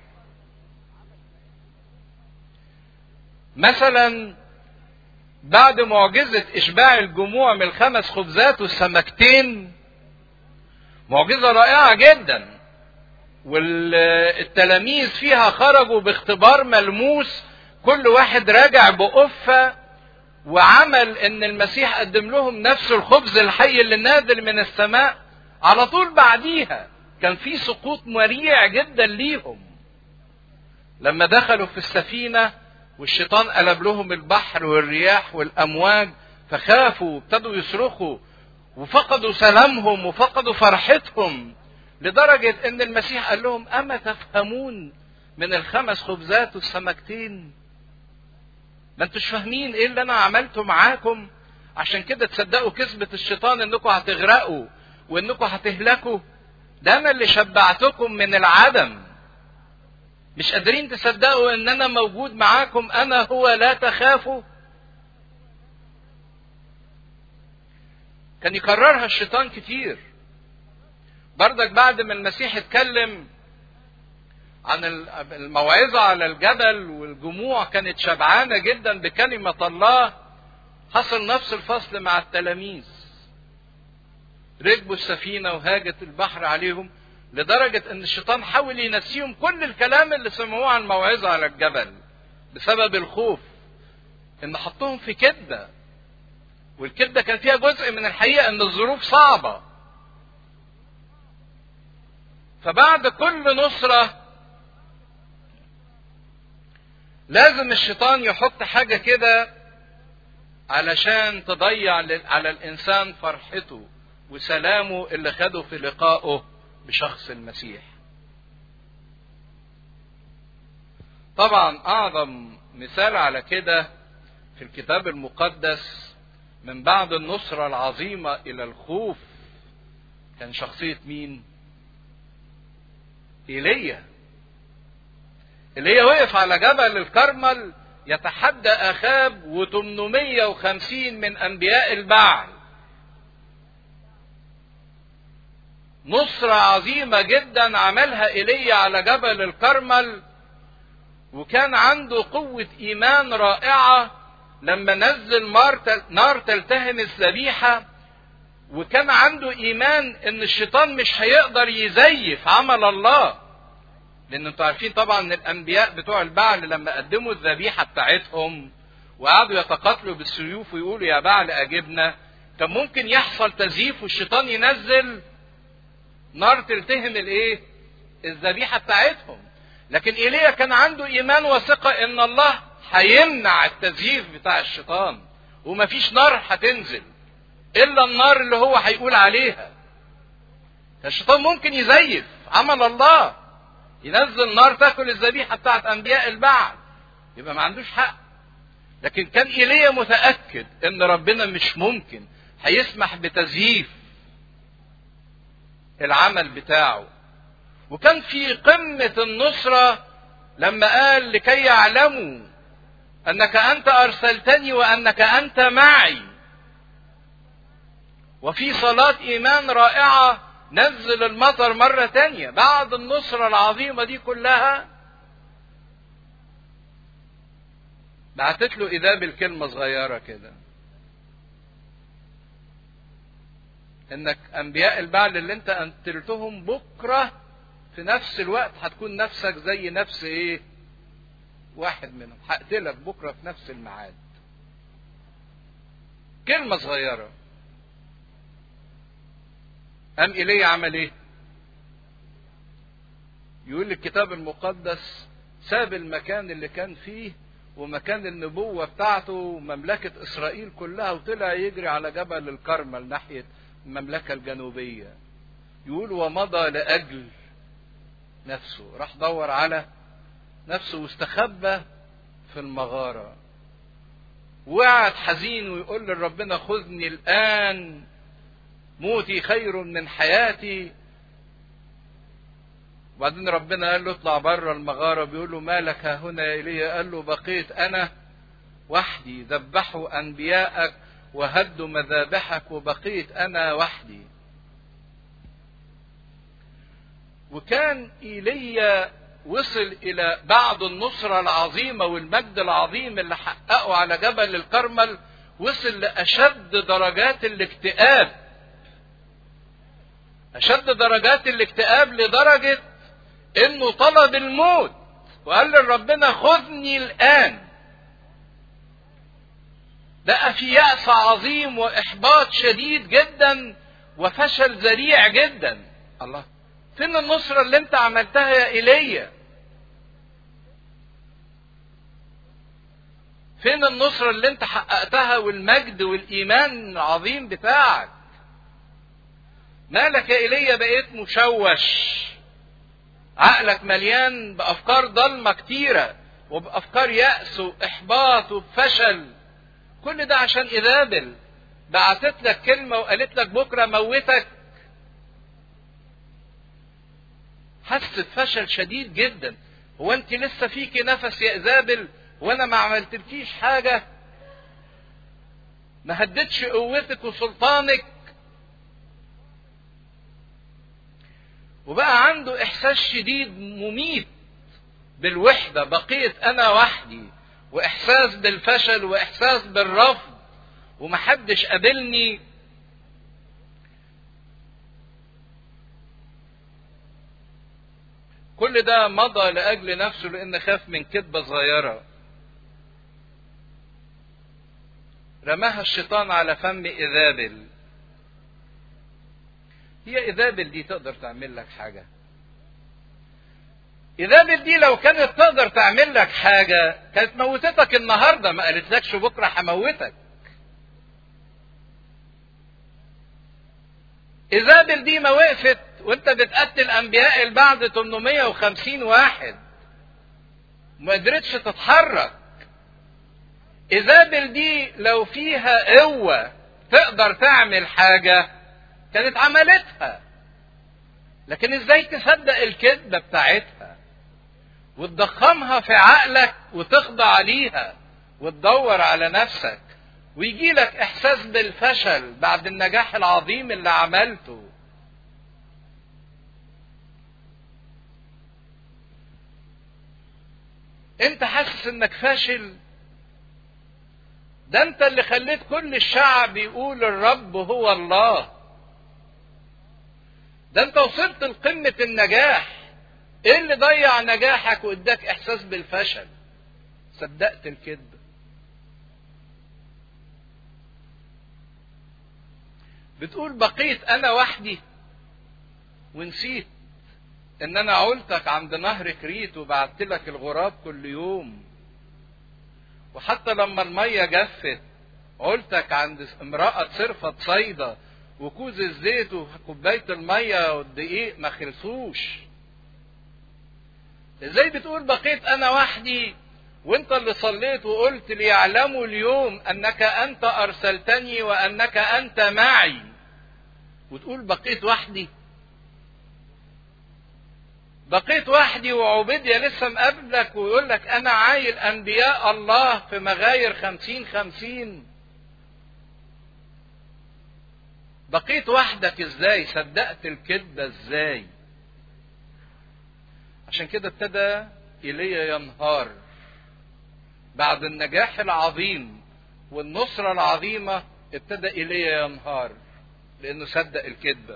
مثلا بعد معجزة إشباع الجموع من الخمس خبزات والسمكتين معجزة رائعة جدا والتلاميذ فيها خرجوا باختبار ملموس كل واحد راجع بقفة وعمل ان المسيح قدم لهم نفس الخبز الحي اللي نازل من السماء على طول بعديها كان في سقوط مريع جدا ليهم لما دخلوا في السفينة والشيطان قلب لهم البحر والرياح والأمواج فخافوا وابتدوا يصرخوا وفقدوا سلامهم وفقدوا فرحتهم لدرجة ان المسيح قال لهم اما تفهمون من الخمس خبزات والسمكتين ما انتوش فاهمين ايه اللي انا عملته معاكم عشان كده تصدقوا كذبة الشيطان انكم هتغرقوا وانكم هتهلكوا ده انا اللي شبعتكم من العدم مش قادرين تصدقوا ان انا موجود معاكم انا هو لا تخافوا كان يكررها الشيطان كتير بردك بعد ما المسيح اتكلم عن الموعظة على الجبل والجموع كانت شبعانة جدا بكلمة الله حصل نفس الفصل مع التلاميذ ركبوا السفينة وهاجت البحر عليهم لدرجة ان الشيطان حاول ينسيهم كل الكلام اللي سمعوه عن الموعظة على الجبل بسبب الخوف ان حطهم في كدة والكدة كان فيها جزء من الحقيقة ان الظروف صعبة فبعد كل نصرة لازم الشيطان يحط حاجة كده علشان تضيع على الإنسان فرحته وسلامه اللي خده في لقائه بشخص المسيح. طبعا أعظم مثال على كده في الكتاب المقدس من بعد النصرة العظيمة إلى الخوف كان شخصية مين؟ ايليا ايليا وقف على جبل الكرمل يتحدى اخاب و850 من انبياء البعل نصرة عظيمة جدا عملها ايليا على جبل الكرمل وكان عنده قوة ايمان رائعة لما نزل نار تلتهم الذبيحة وكان عنده ايمان ان الشيطان مش هيقدر يزيف عمل الله لان انتوا عارفين طبعا ان الانبياء بتوع البعل لما قدموا الذبيحه بتاعتهم وقعدوا يتقاتلوا بالسيوف ويقولوا يا بعل اجبنا كان ممكن يحصل تزييف والشيطان ينزل نار تلتهم الايه الذبيحه بتاعتهم لكن ايليا كان عنده ايمان وثقه ان الله هيمنع التزييف بتاع الشيطان ومفيش نار هتنزل الا النار اللي هو هيقول عليها الشيطان ممكن يزيف عمل الله ينزل نار تاكل الذبيحه بتاعت انبياء البعل يبقى ما عندوش حق لكن كان ايليا متاكد ان ربنا مش ممكن هيسمح بتزييف العمل بتاعه وكان في قمه النصره لما قال لكي يعلموا انك انت ارسلتني وانك انت معي وفي صلاة إيمان رائعة نزل المطر مرة تانية بعد النصرة العظيمة دي كلها بعتت له إذا بالكلمة صغيرة كده انك انبياء البعل اللي انت قتلتهم بكره في نفس الوقت هتكون نفسك زي نفس ايه واحد منهم هقتلك بكره في نفس الميعاد كلمه صغيره قام ايليا عمل ايه يقول الكتاب المقدس ساب المكان اللي كان فيه ومكان النبوة بتاعته ومملكة إسرائيل كلها وطلع يجري على جبل الكرمل ناحية المملكة الجنوبية يقول ومضى لأجل نفسه راح دور على نفسه واستخبى في المغارة وقعد حزين ويقول لربنا خذني الآن موتي خير من حياتي وبعدين ربنا قال له اطلع بره المغارة بيقول له مالك ها هنا يا إيليا قال له بقيت أنا وحدي ذبحوا أنبياءك وهدوا مذابحك وبقيت أنا وحدي وكان إيليا وصل إلى بعد النصرة العظيمة والمجد العظيم اللي حققه على جبل الكرمل وصل لأشد درجات الاكتئاب أشد درجات الاكتئاب لدرجة إنه طلب الموت وقال لربنا خذني الآن بقى في يأس عظيم وإحباط شديد جدا وفشل ذريع جدا الله فين النصرة اللي انت عملتها يا ايليا فين النصرة اللي انت حققتها والمجد والإيمان العظيم بتاعك مالك يا ايليا بقيت مشوش عقلك مليان بأفكار ضلمة كتيرة وبأفكار يأس وإحباط وفشل كل ده عشان إيزابل بعتت لك كلمة وقالت لك بكرة موتك حست فشل شديد جدا هو انت لسه فيكي نفس يا إيزابل وانا ما عملتلكيش حاجة ما هدتش قوتك وسلطانك وبقى عنده احساس شديد مميت بالوحدة بقيت انا وحدي واحساس بالفشل واحساس بالرفض ومحدش قابلني كل ده مضى لاجل نفسه لان خاف من كذبه صغيره رماها الشيطان على فم ايزابل هي ايزابل دي تقدر تعمل لك حاجه ايزابل دي لو كانت تقدر تعمل لك حاجه كانت موتتك النهارده ما قالتلكش بكره هموتك ايزابل دي ما وقفت وانت بتقتل انبياء البعد 850 واحد ما قدرتش تتحرك ايزابل دي لو فيها قوة تقدر تعمل حاجة كانت عملتها لكن ازاي تصدق الكذبة بتاعتها وتضخمها في عقلك وتخضع ليها وتدور على نفسك ويجي لك احساس بالفشل بعد النجاح العظيم اللي عملته انت حاسس انك فاشل ده انت اللي خليت كل الشعب يقول الرب هو الله ده انت وصلت لقمة النجاح ايه اللي ضيع نجاحك واداك احساس بالفشل صدقت الكذب بتقول بقيت انا وحدي ونسيت ان انا عولتك عند نهر كريت وبعت لك الغراب كل يوم وحتى لما المية جفت عولتك عند امرأة صرفة صيدة وكوز الزيت وكوباية المية والدقيق ما خلصوش ازاي بتقول بقيت انا وحدي وانت اللي صليت وقلت ليعلموا اليوم انك انت ارسلتني وانك انت معي وتقول بقيت وحدي بقيت وحدي وعبيديا لسه مقابلك ويقول لك انا عايل انبياء الله في مغاير خمسين خمسين بقيت وحدك ازاي صدقت الكذبة ازاي عشان كده ابتدى ايليا ينهار بعد النجاح العظيم والنصرة العظيمة ابتدى ايليا ينهار لانه صدق الكذبه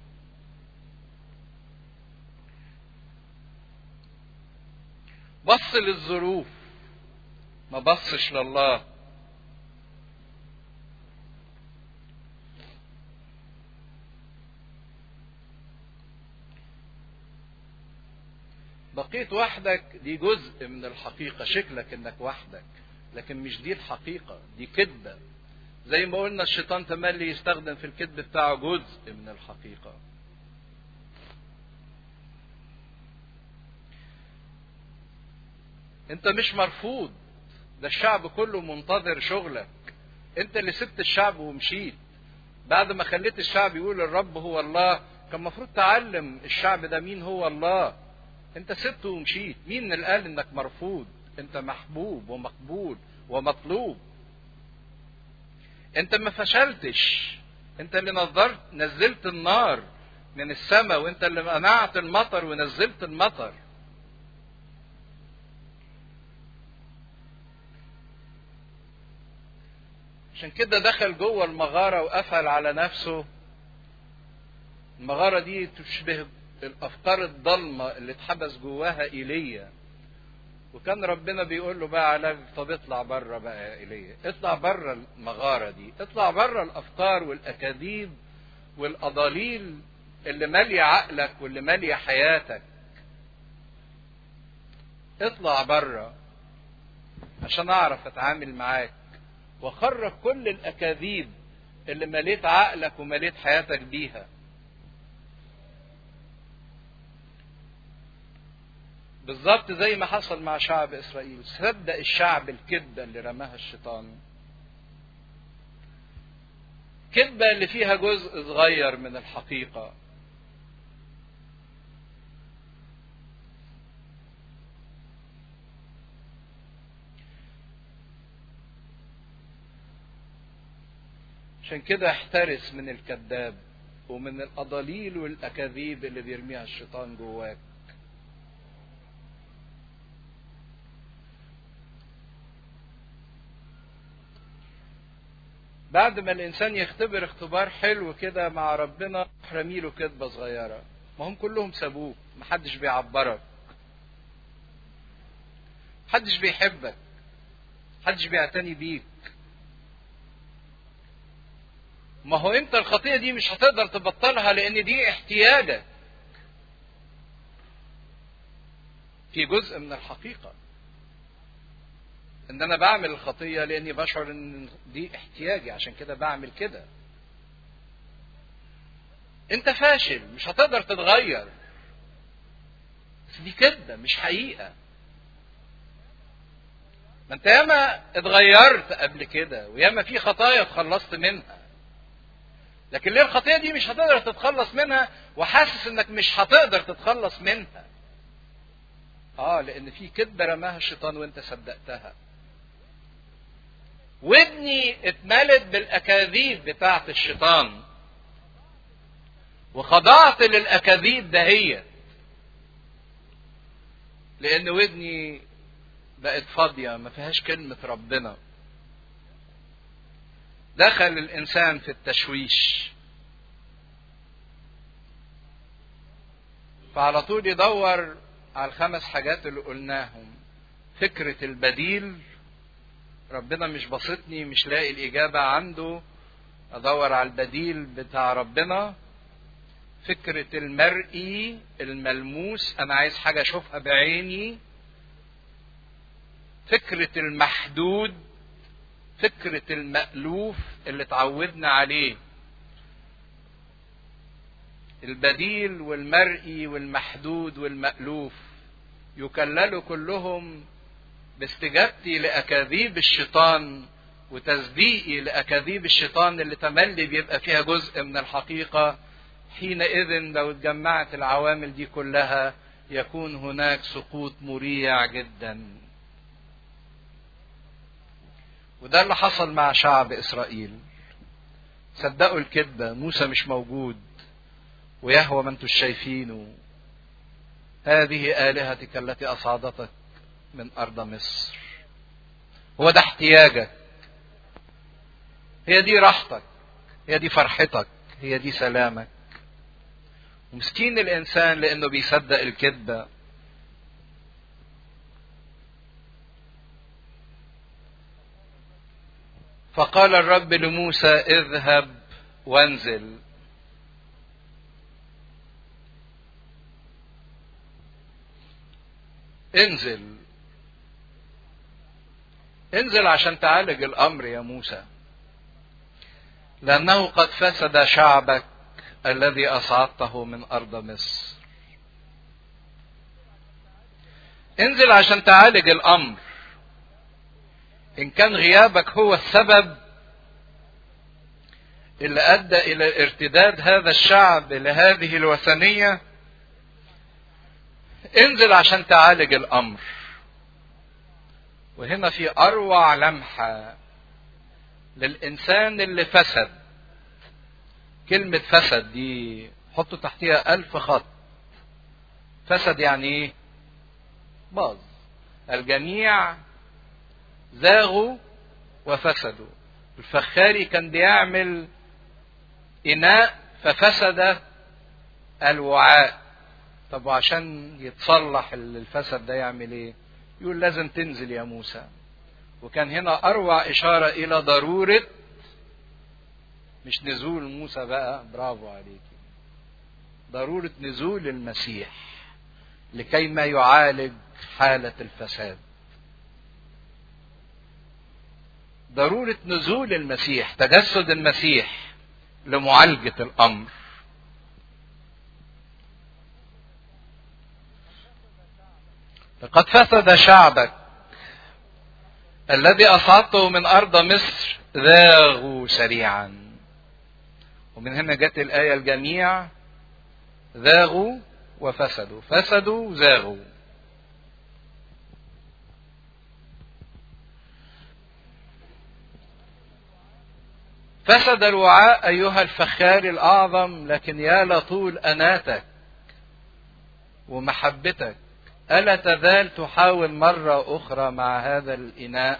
بص للظروف ما بصش لله بقيت وحدك دي جزء من الحقيقة شكلك انك وحدك لكن مش دي الحقيقة دي كذبة زي ما قلنا الشيطان تملي يستخدم في الكذب بتاعه جزء من الحقيقة انت مش مرفوض ده الشعب كله منتظر شغلك انت اللي سبت الشعب ومشيت بعد ما خليت الشعب يقول الرب هو الله كان المفروض تعلم الشعب ده مين هو الله انت سبته ومشيت مين اللي قال انك مرفوض انت محبوب ومقبول ومطلوب انت ما فشلتش انت اللي نظرت نزلت النار من السماء وانت اللي منعت المطر ونزلت المطر عشان كده دخل جوه المغارة وقفل على نفسه المغارة دي تشبه الأفكار الضلمة اللي اتحبس جواها إيليا وكان ربنا بيقول له بقى علاج طب اطلع بره بقى يا ايليا اطلع بره المغارة دي اطلع بره الأفكار والأكاذيب والأضاليل اللي مالية عقلك واللي مالية حياتك اطلع بره عشان أعرف أتعامل معاك وخرج كل الأكاذيب اللي مليت عقلك ومليت حياتك بيها بالظبط زي ما حصل مع شعب إسرائيل صدق الشعب الكذبة اللي رماها الشيطان كذبة اللي فيها جزء صغير من الحقيقة عشان كده احترس من الكذاب ومن الأضاليل والأكاذيب اللي بيرميها الشيطان جواك بعد ما الإنسان يختبر اختبار حلو كده مع ربنا رميله كذبة صغيرة ما هم كلهم سابوك محدش بيعبرك محدش بيحبك محدش بيعتني بيك ما هو انت الخطية دي مش هتقدر تبطلها لان دي احتياجك في جزء من الحقيقة ان انا بعمل الخطية لاني بشعر ان دي احتياجي عشان كده بعمل كده انت فاشل مش هتقدر تتغير بس دي كده مش حقيقة ما انت ياما اتغيرت قبل كده وياما في خطايا اتخلصت منها لكن ليه الخطية دي مش هتقدر تتخلص منها وحاسس انك مش هتقدر تتخلص منها اه لان في كذبة رماها الشيطان وانت صدقتها ودني اتملت بالاكاذيب بتاعت الشيطان وخضعت للاكاذيب دهيت لان ودني بقت فاضية ما فيهاش كلمة ربنا دخل الانسان في التشويش فعلى طول يدور على الخمس حاجات اللي قلناهم فكرة البديل ربنا مش بسطني مش لاقي الإجابة عنده أدور على البديل بتاع ربنا فكرة المرئي الملموس أنا عايز حاجة أشوفها بعيني فكرة المحدود فكرة المألوف اللي اتعودنا عليه البديل والمرئي والمحدود والمألوف يكللوا كلهم باستجابتي لأكاذيب الشيطان وتصديقي لأكاذيب الشيطان اللي تملي بيبقى فيها جزء من الحقيقة حينئذ لو اتجمعت العوامل دي كلها يكون هناك سقوط مريع جدا وده اللي حصل مع شعب إسرائيل صدقوا الكذبة موسى مش موجود ويهوى ما انتم شايفينه هذه آلهتك التي أصعدتك من أرض مصر هو ده احتياجك هي دي راحتك هي دي فرحتك هي دي سلامك ومسكين الانسان لانه بيصدق الكذبه فقال الرب لموسى اذهب وانزل انزل انزل عشان تعالج الامر يا موسى لانه قد فسد شعبك الذي اصعدته من ارض مصر انزل عشان تعالج الامر ان كان غيابك هو السبب اللي ادى الى ارتداد هذا الشعب لهذه الوثنيه انزل عشان تعالج الامر وهنا في اروع لمحه للانسان اللي فسد كلمه فسد دي حطوا تحتها الف خط فسد يعني ايه باظ الجميع زاغوا وفسدوا الفخاري كان بيعمل اناء ففسد الوعاء طب وعشان يتصلح الفسد ده يعمل ايه يقول لازم تنزل يا موسى وكان هنا اروع اشاره الى ضروره مش نزول موسى بقى برافو عليك ضروره نزول المسيح لكي ما يعالج حاله الفساد ضروره نزول المسيح تجسد المسيح لمعالجه الامر لقد فسد شعبك الذي أصعدته من أرض مصر ذاغوا سريعا ومن هنا جت الآية الجميع ذاغوا وفسدوا فسدوا زاغوا فسد الوعاء أيها الفخار الأعظم لكن يا لطول أناتك ومحبتك ألا تزال تحاول مرة أخرى مع هذا الإناء؟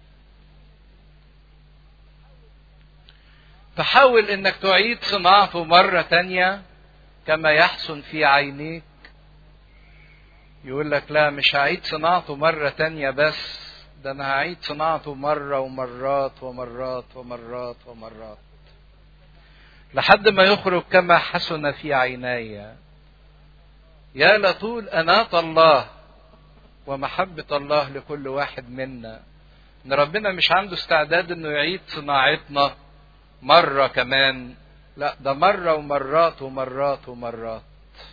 تحاول إنك تعيد صناعته مرة تانية كما يحسن في عينيك يقول لك لا مش هعيد صناعته مرة تانية بس ده أنا هعيد صناعته مرة ومرات ومرات ومرات ومرات لحد ما يخرج كما حسن في عيناي يا لطول أناة الله ومحبة الله لكل واحد منا إن ربنا مش عنده استعداد إنه يعيد صناعتنا مرة كمان لا ده مرة ومرات ومرات ومرات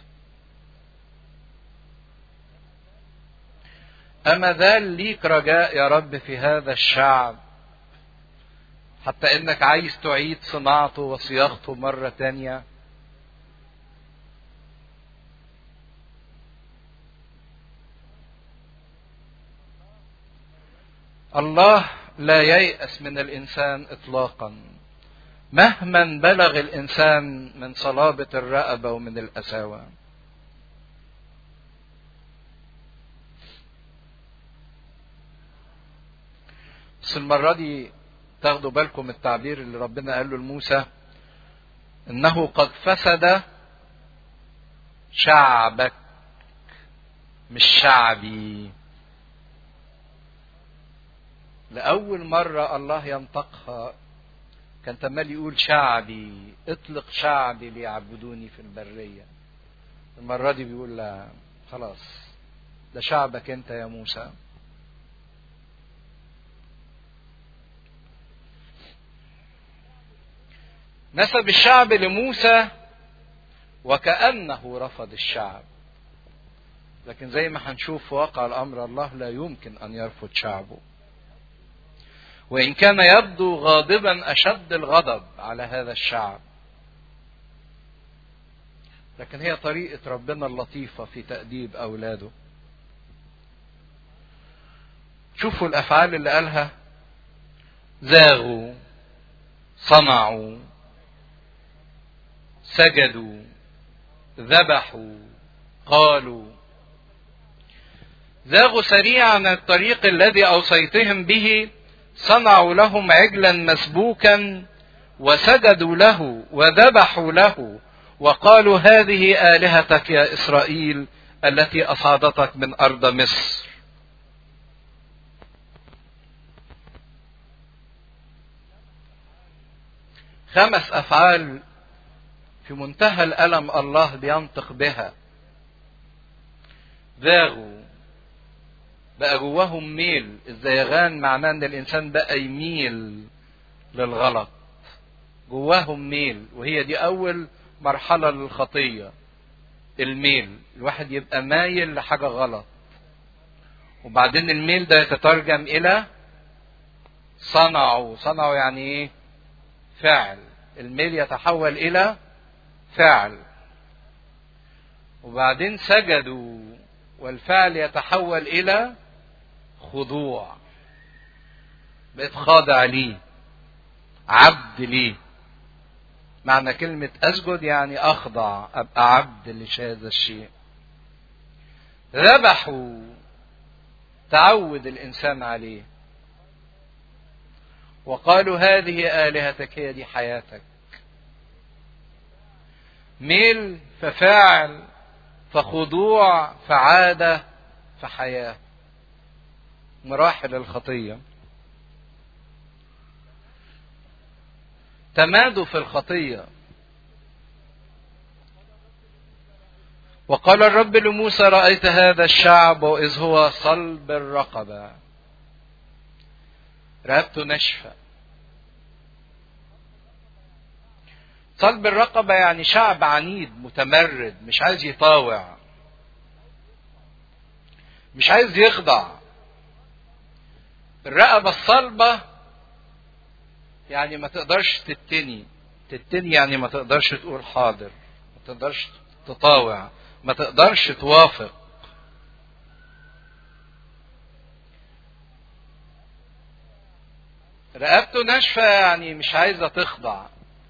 أما ذال ليك رجاء يا رب في هذا الشعب حتى إنك عايز تعيد صناعته وصياغته مرة تانية الله لا ييأس من الإنسان إطلاقا مهما بلغ الإنسان من صلابة الرقبة ومن الأساوة بس المرة دي تاخدوا بالكم التعبير اللي ربنا قاله لموسى إنه قد فسد شعبك مش شعبي لأول مرة الله ينطقها كان تمال يقول شعبي اطلق شعبي ليعبدوني في البرية المرة دي بيقول لا خلاص ده شعبك انت يا موسى نسب الشعب لموسى وكأنه رفض الشعب لكن زي ما هنشوف في واقع الأمر الله لا يمكن أن يرفض شعبه وإن كان يبدو غاضبا أشد الغضب على هذا الشعب لكن هي طريقة ربنا اللطيفة في تأديب أولاده شوفوا الأفعال اللي قالها زاغوا صنعوا سجدوا ذبحوا قالوا زاغوا سريعا الطريق الذي أوصيتهم به صنعوا لهم عجلا مسبوكا وسجدوا له وذبحوا له وقالوا هذه الهتك يا اسرائيل التي اصعدتك من ارض مصر خمس افعال في منتهى الالم الله بينطق بها ذاغوا بقى جواهم ميل الزيغان معناه ان الانسان بقى يميل للغلط جواهم ميل وهي دي اول مرحله للخطيه الميل الواحد يبقى مايل لحاجه غلط وبعدين الميل ده يتترجم الى صنعوا صنعوا يعني ايه فعل الميل يتحول الى فعل وبعدين سجدوا والفعل يتحول الى خضوع بقيت خاضع ليه عبد ليه معنى كلمة أسجد يعني أخضع أبقى عبد لهذا الشيء ذبحوا تعود الإنسان عليه وقالوا هذه آلهتك هي دي حياتك ميل ففاعل فخضوع فعادة فحياة مراحل الخطية تمادوا في الخطية وقال الرب لموسى رأيت هذا الشعب وإذ هو صلب الرقبة رقبته ناشفة صلب الرقبة يعني شعب عنيد متمرد مش عايز يطاوع مش عايز يخضع الرقبة الصلبة يعني ما تقدرش تتني تتني يعني ما تقدرش تقول حاضر ما تقدرش تطاوع ما تقدرش توافق رقبته ناشفة يعني مش عايزة تخضع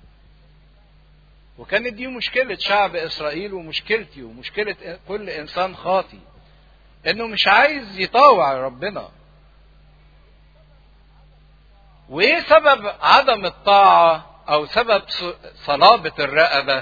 وكانت دي مشكلة شعب إسرائيل ومشكلتي ومشكلة كل إنسان خاطي إنه مش عايز يطاوع ربنا وايه سبب عدم الطاعه او سبب صلابه الرقبه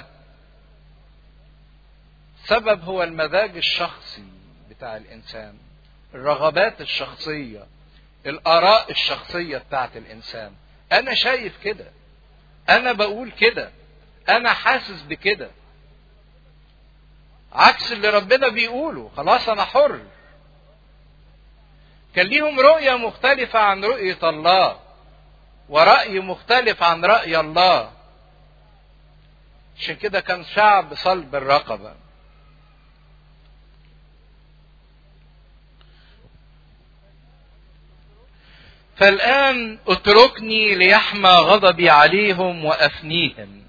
سبب هو المزاج الشخصي بتاع الانسان الرغبات الشخصيه الاراء الشخصيه بتاعت الانسان انا شايف كده انا بقول كده انا حاسس بكده عكس اللي ربنا بيقوله خلاص انا حر كان ليهم رؤيه مختلفه عن رؤيه الله ورأي مختلف عن رأي الله عشان كده كان شعب صلب الرقبة فالآن اتركني ليحمى غضبي عليهم وأفنيهم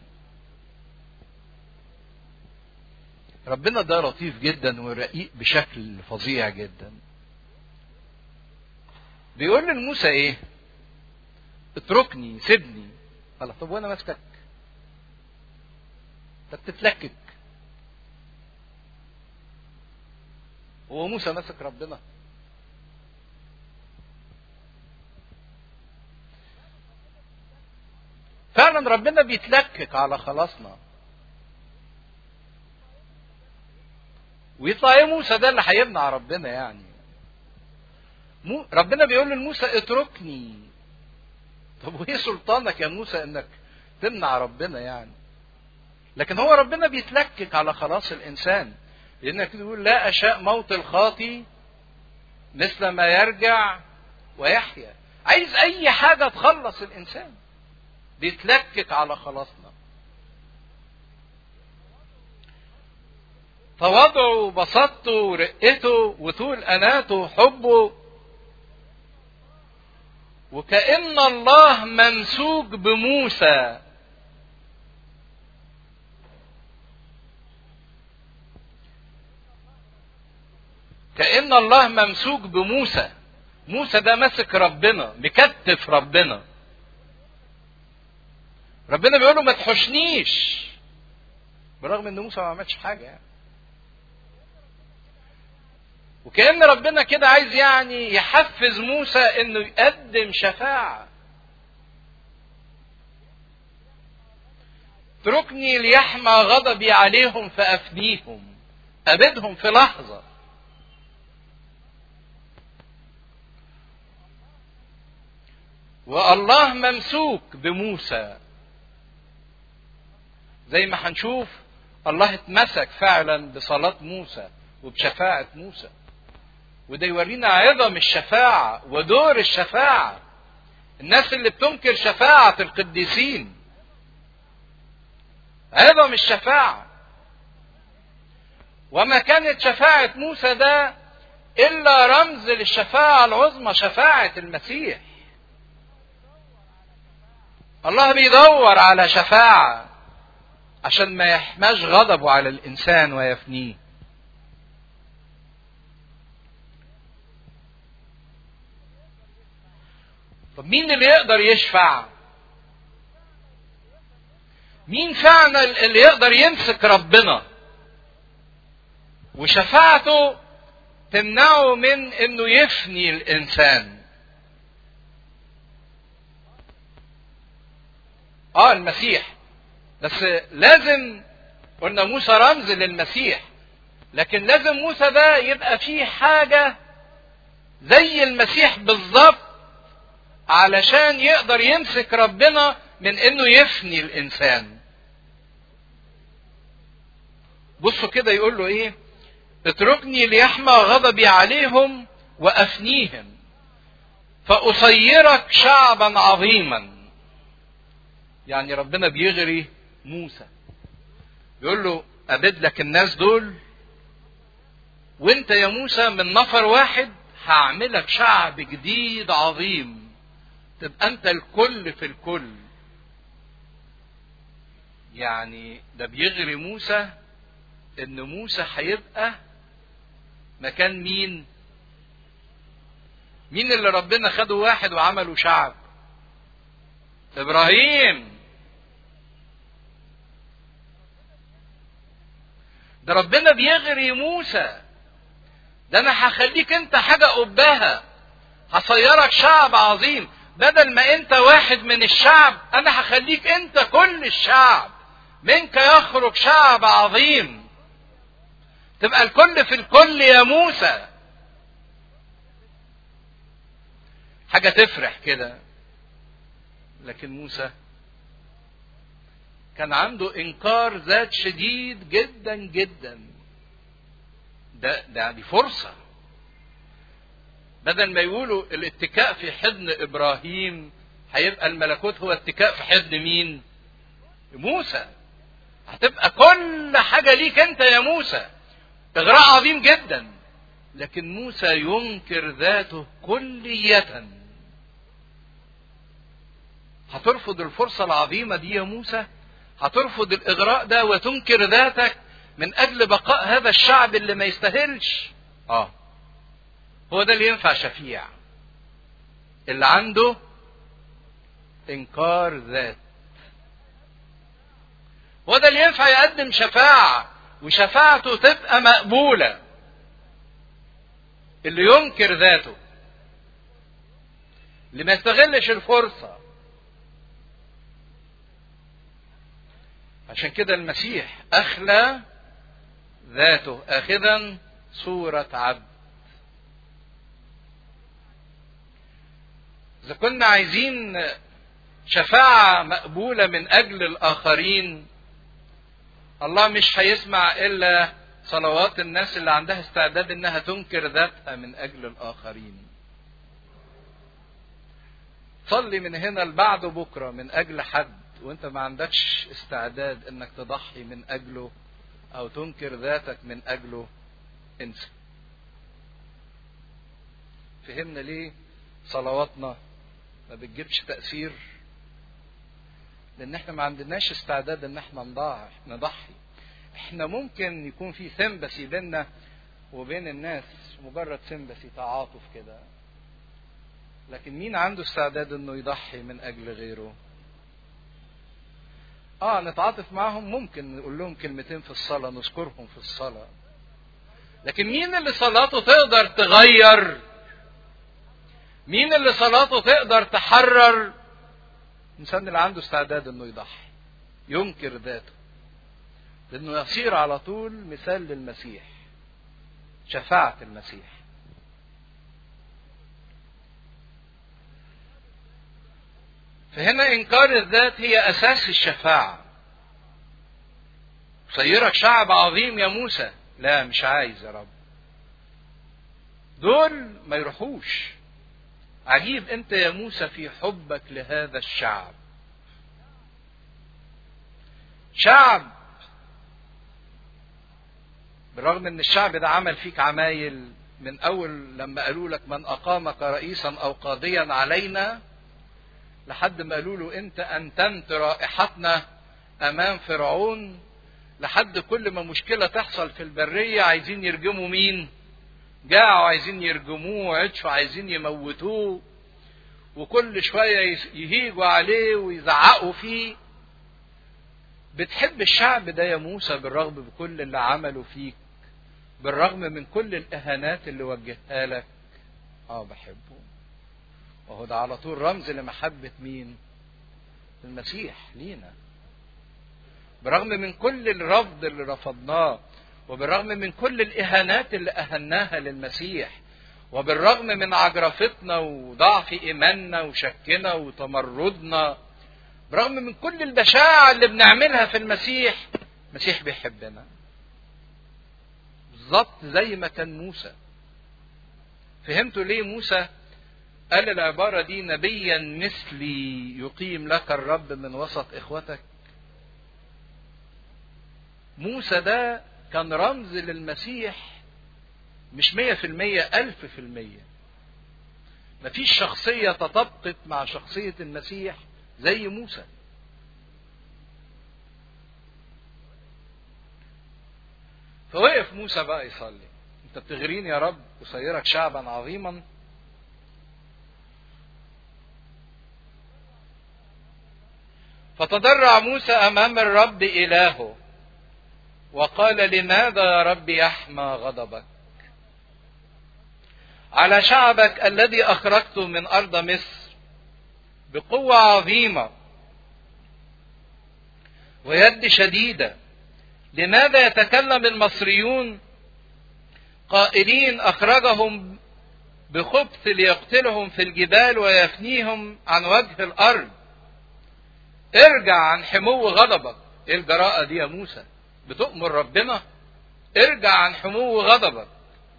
ربنا ده لطيف جدا ورقيق بشكل فظيع جدا بيقول لموسى ايه اتركني سيبني قال طب وانا ماسكك انت بتتلكك هو موسى ماسك ربنا فعلا ربنا بيتلكك على خلاصنا ويطلع ايه موسى ده اللي هيمنع ربنا يعني مو ربنا بيقول لموسى اتركني طب وايه سلطانك يا موسى انك تمنع ربنا يعني لكن هو ربنا بيتلكك على خلاص الانسان لانك تقول لا اشاء موت الخاطي مثل ما يرجع ويحيا عايز اي حاجه تخلص الانسان بيتلكك على خلاصنا تواضعه وبساطته ورقته وطول اناته وحبه وكأن الله ممسوك بموسى كأن الله ممسوك بموسى موسى ده ماسك ربنا مكتف ربنا ربنا بيقول له ما تحشنيش برغم ان موسى ما عملش حاجه يعني وكأن ربنا كده عايز يعني يحفز موسى انه يقدم شفاعة اتركني ليحمى غضبي عليهم فافنيهم ابدهم في لحظه والله ممسوك بموسى زي ما هنشوف الله اتمسك فعلا بصلاة موسى وبشفاعة موسى وده يورينا عظم الشفاعة ودور الشفاعة الناس اللي بتنكر شفاعة القديسين عظم الشفاعة وما كانت شفاعة موسى ده إلا رمز للشفاعة العظمى شفاعة المسيح الله بيدور على شفاعة عشان ما يحماش غضبه على الإنسان ويفنيه طب مين اللي يقدر يشفع مين فعلا اللي يقدر يمسك ربنا وشفاعته تمنعه من انه يفني الانسان اه المسيح بس لازم قلنا موسى رمز للمسيح لكن لازم موسى ده يبقى فيه حاجة زي المسيح بالظبط علشان يقدر يمسك ربنا من انه يفني الانسان بصوا كده يقول له ايه اتركني ليحمى غضبي عليهم وافنيهم فاصيرك شعبا عظيما يعني ربنا بيغري موسى بيقول له ابد لك الناس دول وانت يا موسى من نفر واحد هعملك شعب جديد عظيم تبقى انت الكل في الكل يعني ده بيغري موسى ان موسى هيبقى مكان مين مين اللي ربنا خده واحد وعمله شعب ابراهيم ده ربنا بيغري موسى ده انا هخليك انت حاجة قباها هصيرك شعب عظيم بدل ما انت واحد من الشعب انا هخليك انت كل الشعب منك يخرج شعب عظيم تبقى الكل في الكل يا موسى حاجة تفرح كده لكن موسى كان عنده انكار ذات شديد جدا جدا ده ده دي فرصه بدل ما يقولوا الاتكاء في حضن ابراهيم هيبقى الملكوت هو اتكاء في حضن مين موسى هتبقى كل حاجه ليك انت يا موسى اغراء عظيم جدا لكن موسى ينكر ذاته كليه هترفض الفرصه العظيمه دي يا موسى هترفض الاغراء ده وتنكر ذاتك من اجل بقاء هذا الشعب اللي ما يستاهلش اه هو ده اللي ينفع شفيع اللي عنده انكار ذات هو ده اللي ينفع يقدم شفاعة وشفاعته تبقى مقبولة اللي ينكر ذاته اللي ما يستغلش الفرصة عشان كده المسيح أخلى ذاته آخذا صورة عبد إذا كنا عايزين شفاعة مقبولة من أجل الآخرين الله مش هيسمع إلا صلوات الناس اللي عندها استعداد إنها تنكر ذاتها من أجل الآخرين صلي من هنا لبعد بكرة من أجل حد وانت ما عندكش استعداد انك تضحي من اجله او تنكر ذاتك من اجله انسى فهمنا ليه صلواتنا ما بتجيبش تأثير لان احنا ما عندناش استعداد ان احنا نضحي نضحي احنا ممكن يكون في سمبسي بيننا وبين الناس مجرد سمبسي تعاطف كده لكن مين عنده استعداد انه يضحي من اجل غيره اه نتعاطف معهم ممكن نقول لهم كلمتين في الصلاة نذكرهم في الصلاة لكن مين اللي صلاته تقدر تغير مين اللي صلاته تقدر تحرر الانسان اللي عنده استعداد انه يضحي ينكر ذاته لانه يصير على طول مثال للمسيح شفاعة المسيح فهنا انكار الذات هي اساس الشفاعة صيرك شعب عظيم يا موسى لا مش عايز يا رب دول ما يروحوش عجيب انت يا موسى في حبك لهذا الشعب شعب بالرغم ان الشعب ده عمل فيك عمايل من اول لما قالوا لك من اقامك رئيسا او قاضيا علينا لحد ما قالوا له انت انتنت رائحتنا امام فرعون لحد كل ما مشكله تحصل في البريه عايزين يرجموا مين جاعوا عايزين يرجموه عطشوا عايزين يموتوه وكل شويه يهيجوا عليه ويزعقوا فيه بتحب الشعب ده يا موسى بالرغم بكل اللي عمله فيك بالرغم من كل الاهانات اللي وجهها لك اه بحبه وهو ده على طول رمز لمحبة مين المسيح لينا برغم من كل الرفض اللي رفضناه وبالرغم من كل الإهانات اللي أهناها للمسيح وبالرغم من عجرفتنا وضعف إيماننا وشكنا وتمردنا برغم من كل البشاعة اللي بنعملها في المسيح المسيح بيحبنا بالظبط زي ما كان موسى فهمتوا ليه موسى قال العبارة دي نبيا مثلي يقيم لك الرب من وسط إخوتك موسى ده كان رمز للمسيح مش مية في المية ألف في المية مفيش شخصية تطابقت مع شخصية المسيح زي موسى فوقف موسى بقى يصلي انت بتغريني يا رب وصيرك شعبا عظيما فتضرع موسى امام الرب الهه وقال لماذا يا رب يحمى غضبك على شعبك الذي اخرجته من ارض مصر بقوه عظيمه ويد شديده لماذا يتكلم المصريون قائلين اخرجهم بخبث ليقتلهم في الجبال ويفنيهم عن وجه الارض ارجع عن حمو غضبك ايه الجراءة دي يا موسى بتؤمر ربنا ارجع عن حمو غضبك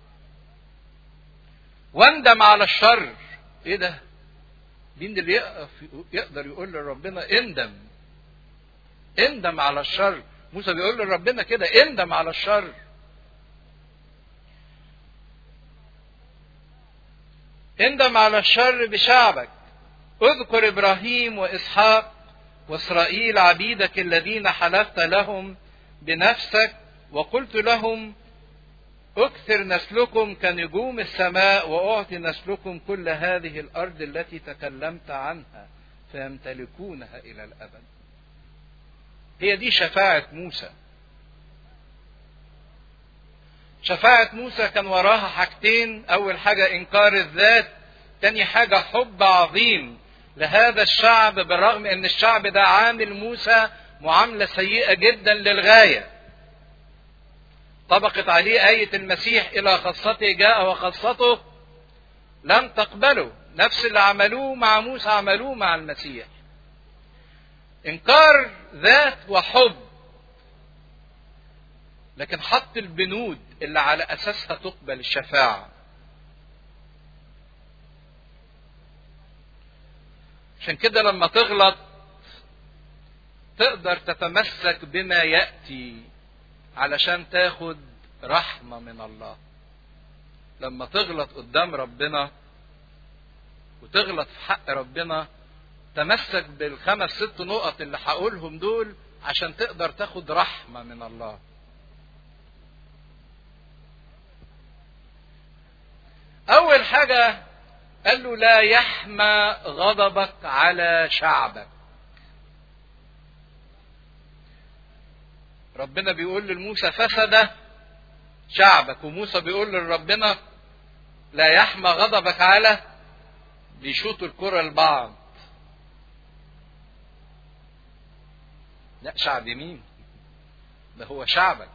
واندم على الشر ايه ده مين اللي يقف يقدر يقول لربنا اندم اندم على الشر موسى بيقول لربنا كده اندم على الشر اندم على الشر بشعبك اذكر ابراهيم واسحاق واسرائيل عبيدك الذين حلفت لهم بنفسك وقلت لهم اكثر نسلكم كنجوم السماء واعطي نسلكم كل هذه الارض التي تكلمت عنها فيمتلكونها الى الابد هي دي شفاعه موسى شفاعة موسى كان وراها حاجتين أول حاجة إنكار الذات تاني حاجة حب عظيم لهذا الشعب بالرغم ان الشعب ده عامل موسى معامله سيئه جدا للغايه طبقت عليه آية المسيح إلى خاصته جاء وخاصته لم تقبله نفس اللي عملوه مع موسى عملوه مع المسيح إنكار ذات وحب لكن حط البنود اللي على أساسها تقبل الشفاعة عشان كده لما تغلط تقدر تتمسك بما ياتي علشان تاخد رحمه من الله لما تغلط قدام ربنا وتغلط في حق ربنا تمسك بالخمس ست نقط اللي هقولهم دول عشان تقدر تاخد رحمه من الله اول حاجه قال له لا يحمى غضبك على شعبك ربنا بيقول لموسى فسد شعبك وموسى بيقول لربنا لا يحمى غضبك على بيشوطوا الكرة لبعض لا شعب مين ده هو شعبك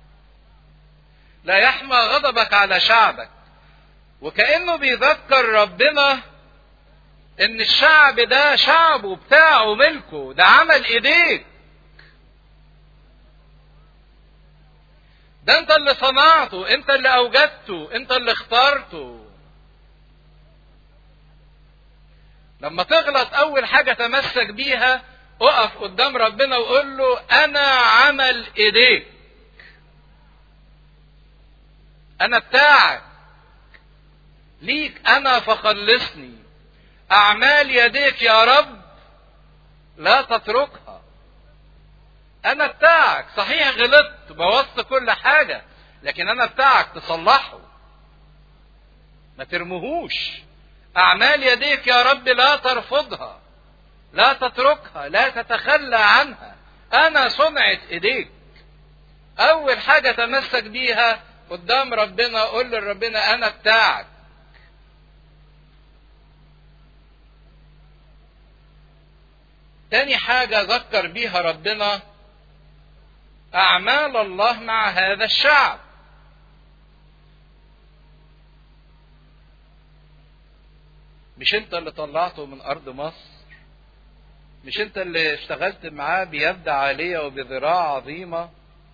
لا يحمى غضبك على شعبك وكأنه بيذكر ربنا ان الشعب ده شعبه بتاعه ملكه ده عمل ايديك ده انت اللي صنعته انت اللي اوجدته انت اللي اخترته لما تغلط اول حاجة تمسك بيها اقف قدام ربنا وقول له انا عمل ايديك انا بتاعك ليك انا فخلصني اعمال يديك يا رب لا تتركها انا بتاعك صحيح غلطت بوظت كل حاجة لكن انا بتاعك تصلحه ما ترمهوش اعمال يديك يا رب لا ترفضها لا تتركها لا تتخلى عنها انا صنعة ايديك اول حاجة تمسك بيها قدام ربنا قول لربنا انا بتاعك تاني حاجة ذكر بيها ربنا أعمال الله مع هذا الشعب مش انت اللي طلعته من أرض مصر مش انت اللي اشتغلت معاه بيد عالية وبذراع عظيمة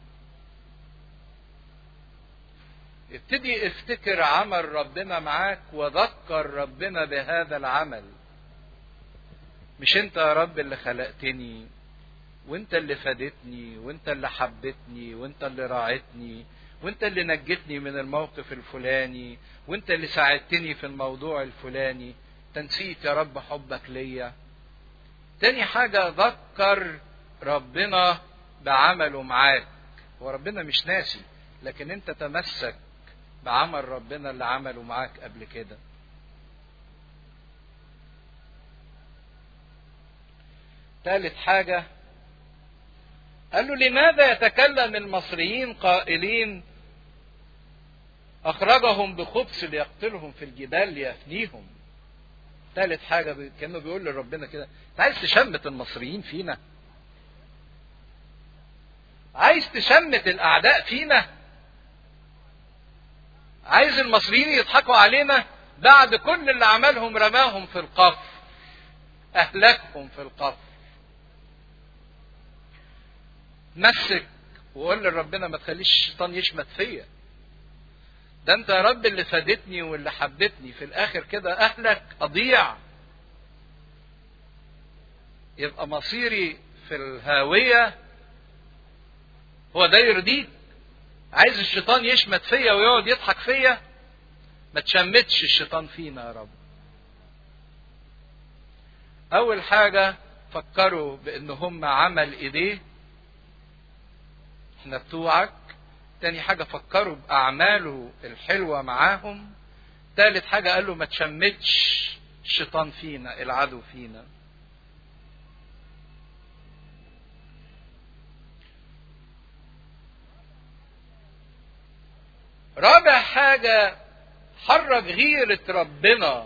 ابتدي افتكر عمل ربنا معاك وذكر ربنا بهذا العمل مش انت يا رب اللي خلقتني وانت اللي فادتني وانت اللي حبتني وانت اللي راعتني وانت اللي نجتني من الموقف الفلاني وانت اللي ساعدتني في الموضوع الفلاني تنسيت يا رب حبك ليا تاني حاجة ذكر ربنا بعمله معاك هو ربنا مش ناسي لكن انت تمسك بعمل ربنا اللي عمله معاك قبل كده ثالث حاجة قال له لماذا يتكلم المصريين قائلين أخرجهم بخبث ليقتلهم في الجبال ليفنيهم ثالث حاجة كأنه بيقول لربنا كده أنت عايز تشمت المصريين فينا عايز تشمت الأعداء فينا عايز المصريين يضحكوا علينا بعد كل اللي عملهم رماهم في القفر أهلكهم في القفر مسك وقول لربنا ما تخليش الشيطان يشمت فيا ده انت يا رب اللي فادتني واللي حبتني في الاخر كده اهلك اضيع يبقى مصيري في الهاوية هو ده يرضيك عايز الشيطان يشمت فيا ويقعد يضحك فيا ما تشمتش الشيطان فينا يا رب اول حاجة فكروا بان هم عمل ايديه احنا بتوعك تاني حاجة فكروا بأعماله الحلوة معاهم تالت حاجة قال له ما تشمتش الشيطان فينا العدو فينا رابع حاجة حرك غيرة ربنا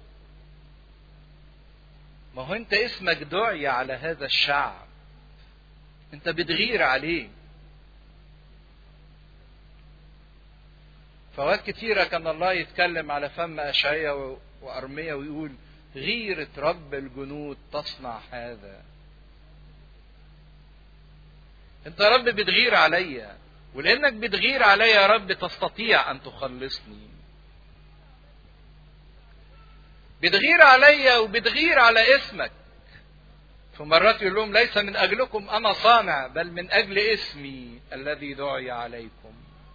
ما هو انت اسمك دعي على هذا الشعب انت بتغير عليه فوقت كتيرة كان الله يتكلم على فم أشعية وأرمية ويقول غيرة رب الجنود تصنع هذا انت يا رب بتغير عليا ولانك بتغير عليا يا رب تستطيع ان تخلصني بتغير عليا وبتغير على اسمك في مرات يقول لهم ليس من اجلكم انا صانع بل من اجل اسمي الذي دعي عليكم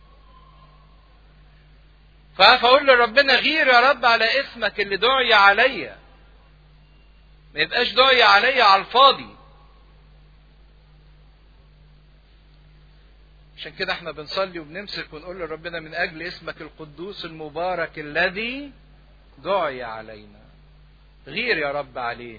فاقول لربنا غير يا رب على اسمك اللي دعي عليا ما يبقاش دعي عليا على الفاضي عشان كده احنا بنصلي وبنمسك ونقول لربنا من اجل اسمك القدوس المبارك الذي دعي علينا غير يا رب عليه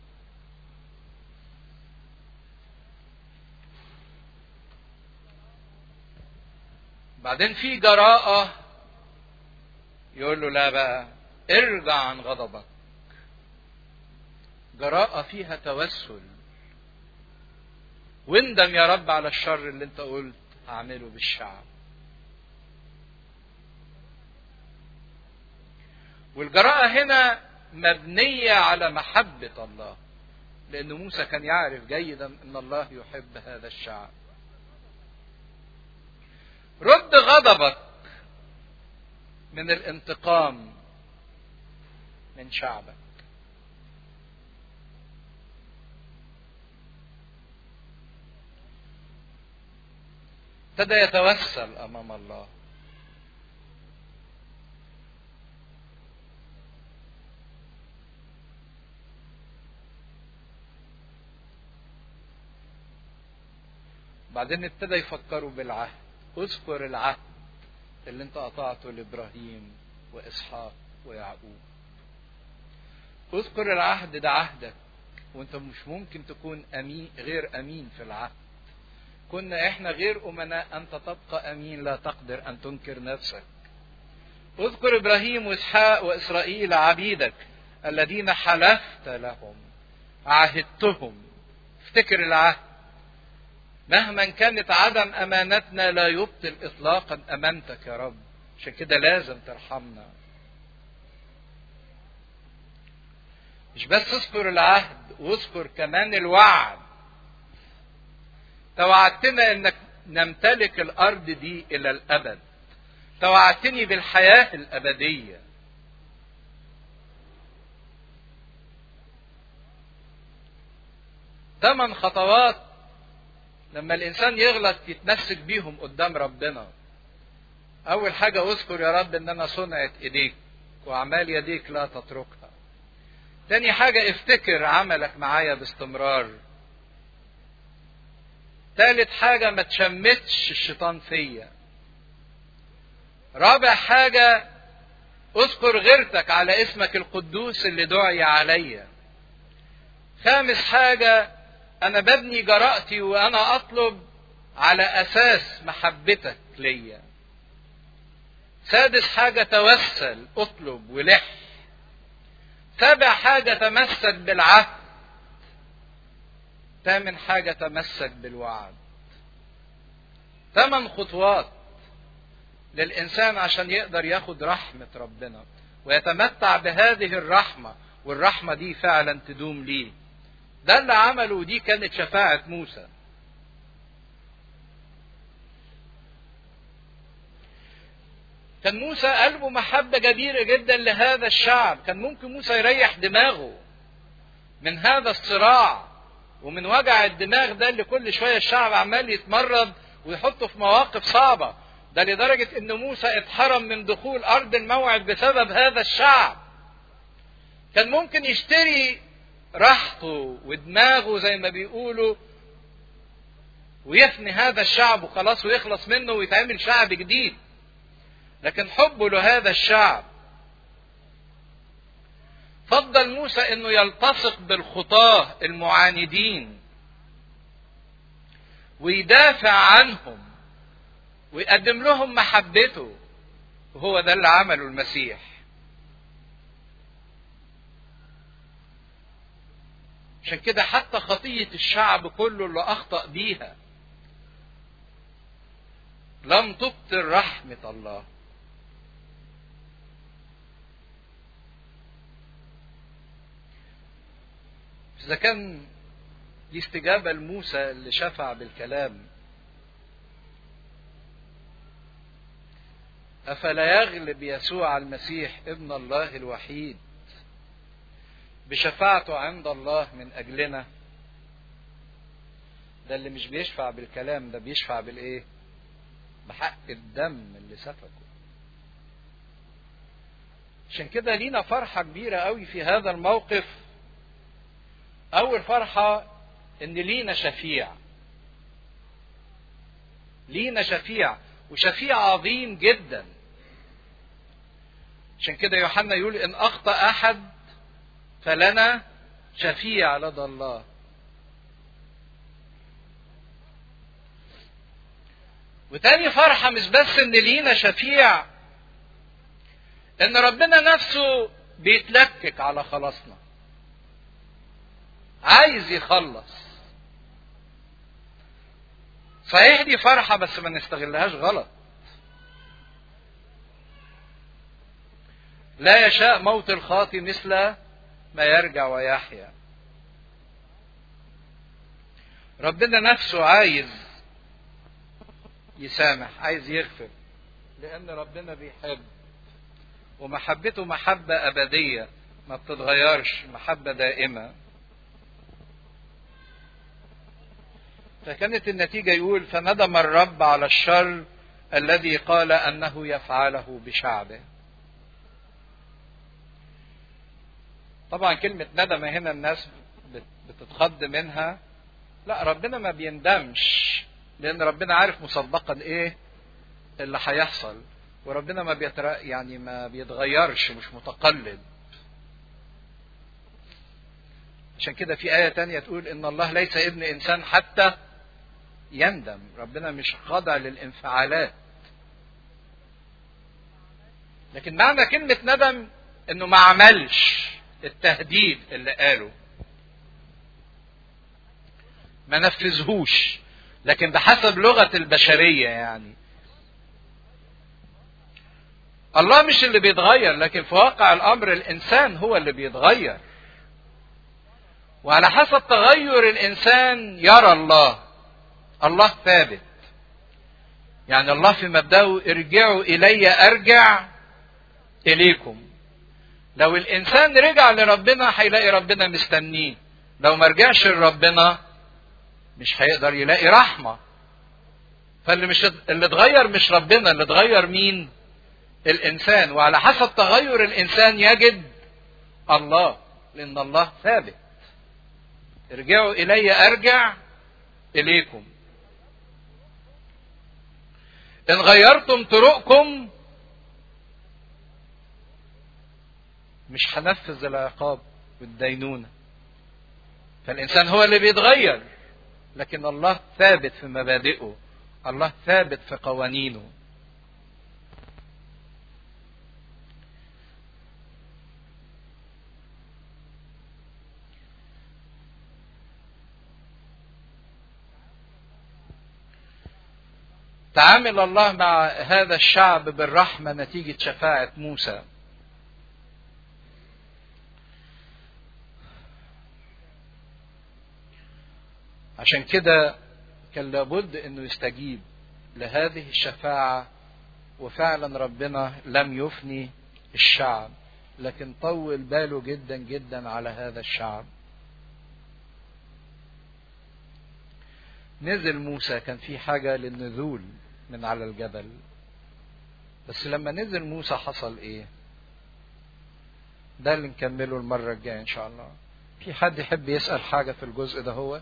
بعدين في جراءة يقول له لا بقى ارجع عن غضبك جراءة فيها توسل واندم يا رب على الشر اللي انت قلت هعمله بالشعب والجراءة هنا مبنية على محبة الله لأن موسى كان يعرف جيدا أن الله يحب هذا الشعب رد غضبك من الانتقام من شعبك ابتدى يتوسل امام الله بعدين ابتدى يفكروا بالعهد اذكر العهد اللي انت قطعته لابراهيم واسحاق ويعقوب اذكر العهد ده عهدك وانت مش ممكن تكون امين غير امين في العهد كنا احنا غير امناء انت تبقى امين لا تقدر ان تنكر نفسك اذكر ابراهيم واسحاق واسرائيل عبيدك الذين حلفت لهم عهدتهم افتكر العهد مهما كانت عدم امانتنا لا يبطل اطلاقا امانتك يا رب عشان كده لازم ترحمنا مش بس اذكر العهد واذكر كمان الوعد توعدتنا انك نمتلك الارض دي الى الابد توعدتني بالحياه الابديه ثمان خطوات لما الانسان يغلط يتمسك بيهم قدام ربنا اول حاجه اذكر يا رب ان انا صنعت ايديك واعمال يديك لا تتركها تاني حاجه افتكر عملك معايا باستمرار تالت حاجه ما تشمتش الشيطان فيا رابع حاجه اذكر غيرتك على اسمك القدوس اللي دعي عليا خامس حاجه انا ببني جرأتي وانا اطلب على اساس محبتك ليا سادس حاجة توسل اطلب ولح سابع حاجة تمسك بالعهد ثامن حاجة تمسك بالوعد ثمان خطوات للإنسان عشان يقدر ياخد رحمة ربنا ويتمتع بهذه الرحمة والرحمة دي فعلا تدوم ليه ده اللي عمله ودي كانت شفاعة موسى كان موسى قلبه محبة كبيرة جدا لهذا الشعب كان ممكن موسى يريح دماغه من هذا الصراع ومن وجع الدماغ ده اللي كل شوية الشعب عمال يتمرد ويحطه في مواقف صعبة ده لدرجة ان موسى اتحرم من دخول ارض الموعد بسبب هذا الشعب كان ممكن يشتري راحته ودماغه زي ما بيقولوا ويفني هذا الشعب وخلاص ويخلص منه ويتعمل شعب جديد لكن حبه لهذا الشعب فضل موسى انه يلتصق بالخطاه المعاندين ويدافع عنهم ويقدم لهم محبته وهو ده اللي عمله المسيح عشان كده حتى خطية الشعب كله اللي أخطأ بيها لم تبطل رحمة الله إذا كان دي استجابة لموسى اللي شفع بالكلام أفلا يغلب يسوع المسيح ابن الله الوحيد بشفاعته عند الله من أجلنا ده اللي مش بيشفع بالكلام ده بيشفع بالإيه بحق الدم اللي سفكه عشان كده لينا فرحة كبيرة قوي في هذا الموقف أول فرحة إن لينا شفيع لينا شفيع وشفيع عظيم جدا عشان كده يوحنا يقول إن أخطأ أحد فلنا شفيع لدى الله وتاني فرحة مش بس إن لينا شفيع إن ربنا نفسه بيتلكك على خلاصنا عايز يخلص صحيح دي فرحة بس ما نستغلهاش غلط لا يشاء موت الخاطي مثل ما يرجع ويحيا ربنا نفسه عايز يسامح عايز يغفر لأن ربنا بيحب ومحبته محبة أبدية ما بتتغيرش محبة دائمة فكانت النتيجة يقول فندم الرب على الشر الذي قال أنه يفعله بشعبه طبعا كلمة ندم هنا الناس بتتخض منها لا ربنا ما بيندمش لأن ربنا عارف مسبقا إيه اللي هيحصل وربنا ما بيتر... يعني ما بيتغيرش مش متقلب عشان كده في آية تانية تقول إن الله ليس ابن إنسان حتى يندم ربنا مش خاضع للانفعالات لكن معنى كلمة ندم إنه ما عملش التهديد اللي قاله ما نفذهوش لكن بحسب لغة البشرية يعني الله مش اللي بيتغير لكن في واقع الأمر الإنسان هو اللي بيتغير وعلى حسب تغير الإنسان يرى الله الله ثابت يعني الله في مبدأه ارجعوا إلي أرجع إليكم لو الإنسان رجع لربنا هيلاقي ربنا مستنيه لو ما رجعش لربنا مش هيقدر يلاقي رحمة فاللي مش اللي اتغير مش ربنا اللي اتغير مين الإنسان وعلى حسب تغير الإنسان يجد الله لأن الله ثابت ارجعوا إلي أرجع إليكم إن غيرتم طرقكم مش هنفذ العقاب والدينونة فالإنسان هو اللي بيتغير لكن الله ثابت في مبادئه الله ثابت في قوانينه تعامل الله مع هذا الشعب بالرحمة نتيجة شفاعة موسى عشان كده كان لابد انه يستجيب لهذه الشفاعة وفعلا ربنا لم يفني الشعب لكن طول باله جدا جدا على هذا الشعب نزل موسى كان في حاجة للنزول من على الجبل بس لما نزل موسى حصل ايه ده اللي نكمله المرة الجاية ان شاء الله في حد يحب يسأل حاجة في الجزء ده هو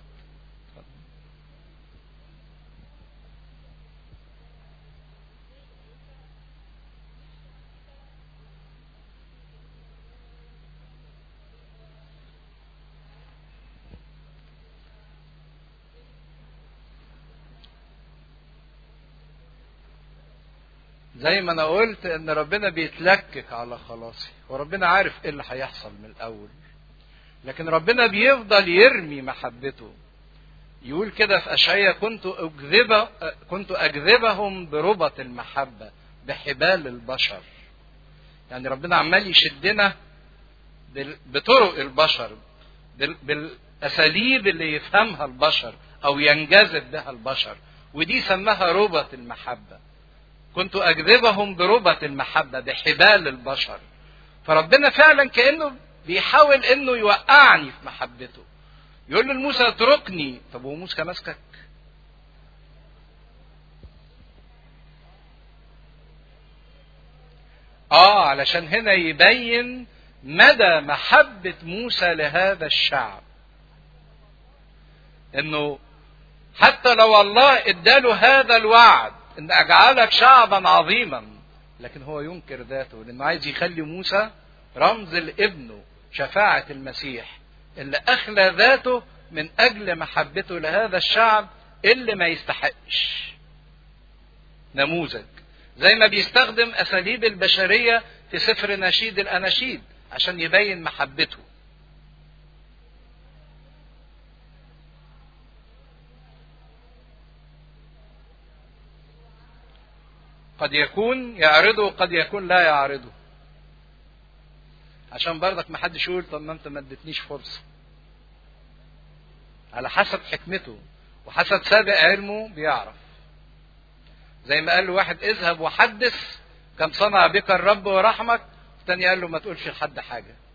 زي ما انا قلت ان ربنا بيتلكك على خلاصي وربنا عارف ايه اللي هيحصل من الاول لكن ربنا بيفضل يرمي محبته يقول كده في اشعياء كنت اجذب كنت اجذبهم بربط المحبه بحبال البشر يعني ربنا عمال يشدنا بطرق البشر بالاساليب اللي يفهمها البشر او ينجذب بها البشر ودي سماها ربط المحبه كنت أجذبهم بربط المحبة بحبال البشر فربنا فعلا كأنه بيحاول أنه يوقعني في محبته يقول لموسى اتركني طب هو موسى ماسكك اه علشان هنا يبين مدى محبة موسى لهذا الشعب انه حتى لو الله اداله هذا الوعد ان اجعلك شعبا عظيما لكن هو ينكر ذاته لانه عايز يخلي موسى رمز لابنه شفاعة المسيح اللي اخلى ذاته من اجل محبته لهذا الشعب اللي ما يستحقش نموذج زي ما بيستخدم اساليب البشرية في سفر نشيد الاناشيد عشان يبين محبته قد يكون يعرضه وقد يكون لا يعرضه عشان برضك ما حدش يقول طب ما انت ما اديتنيش فرصه على حسب حكمته وحسب سابق علمه بيعرف زي ما قال له واحد اذهب وحدث كم صنع بك الرب ورحمك الثاني قال له ما تقولش لحد حاجه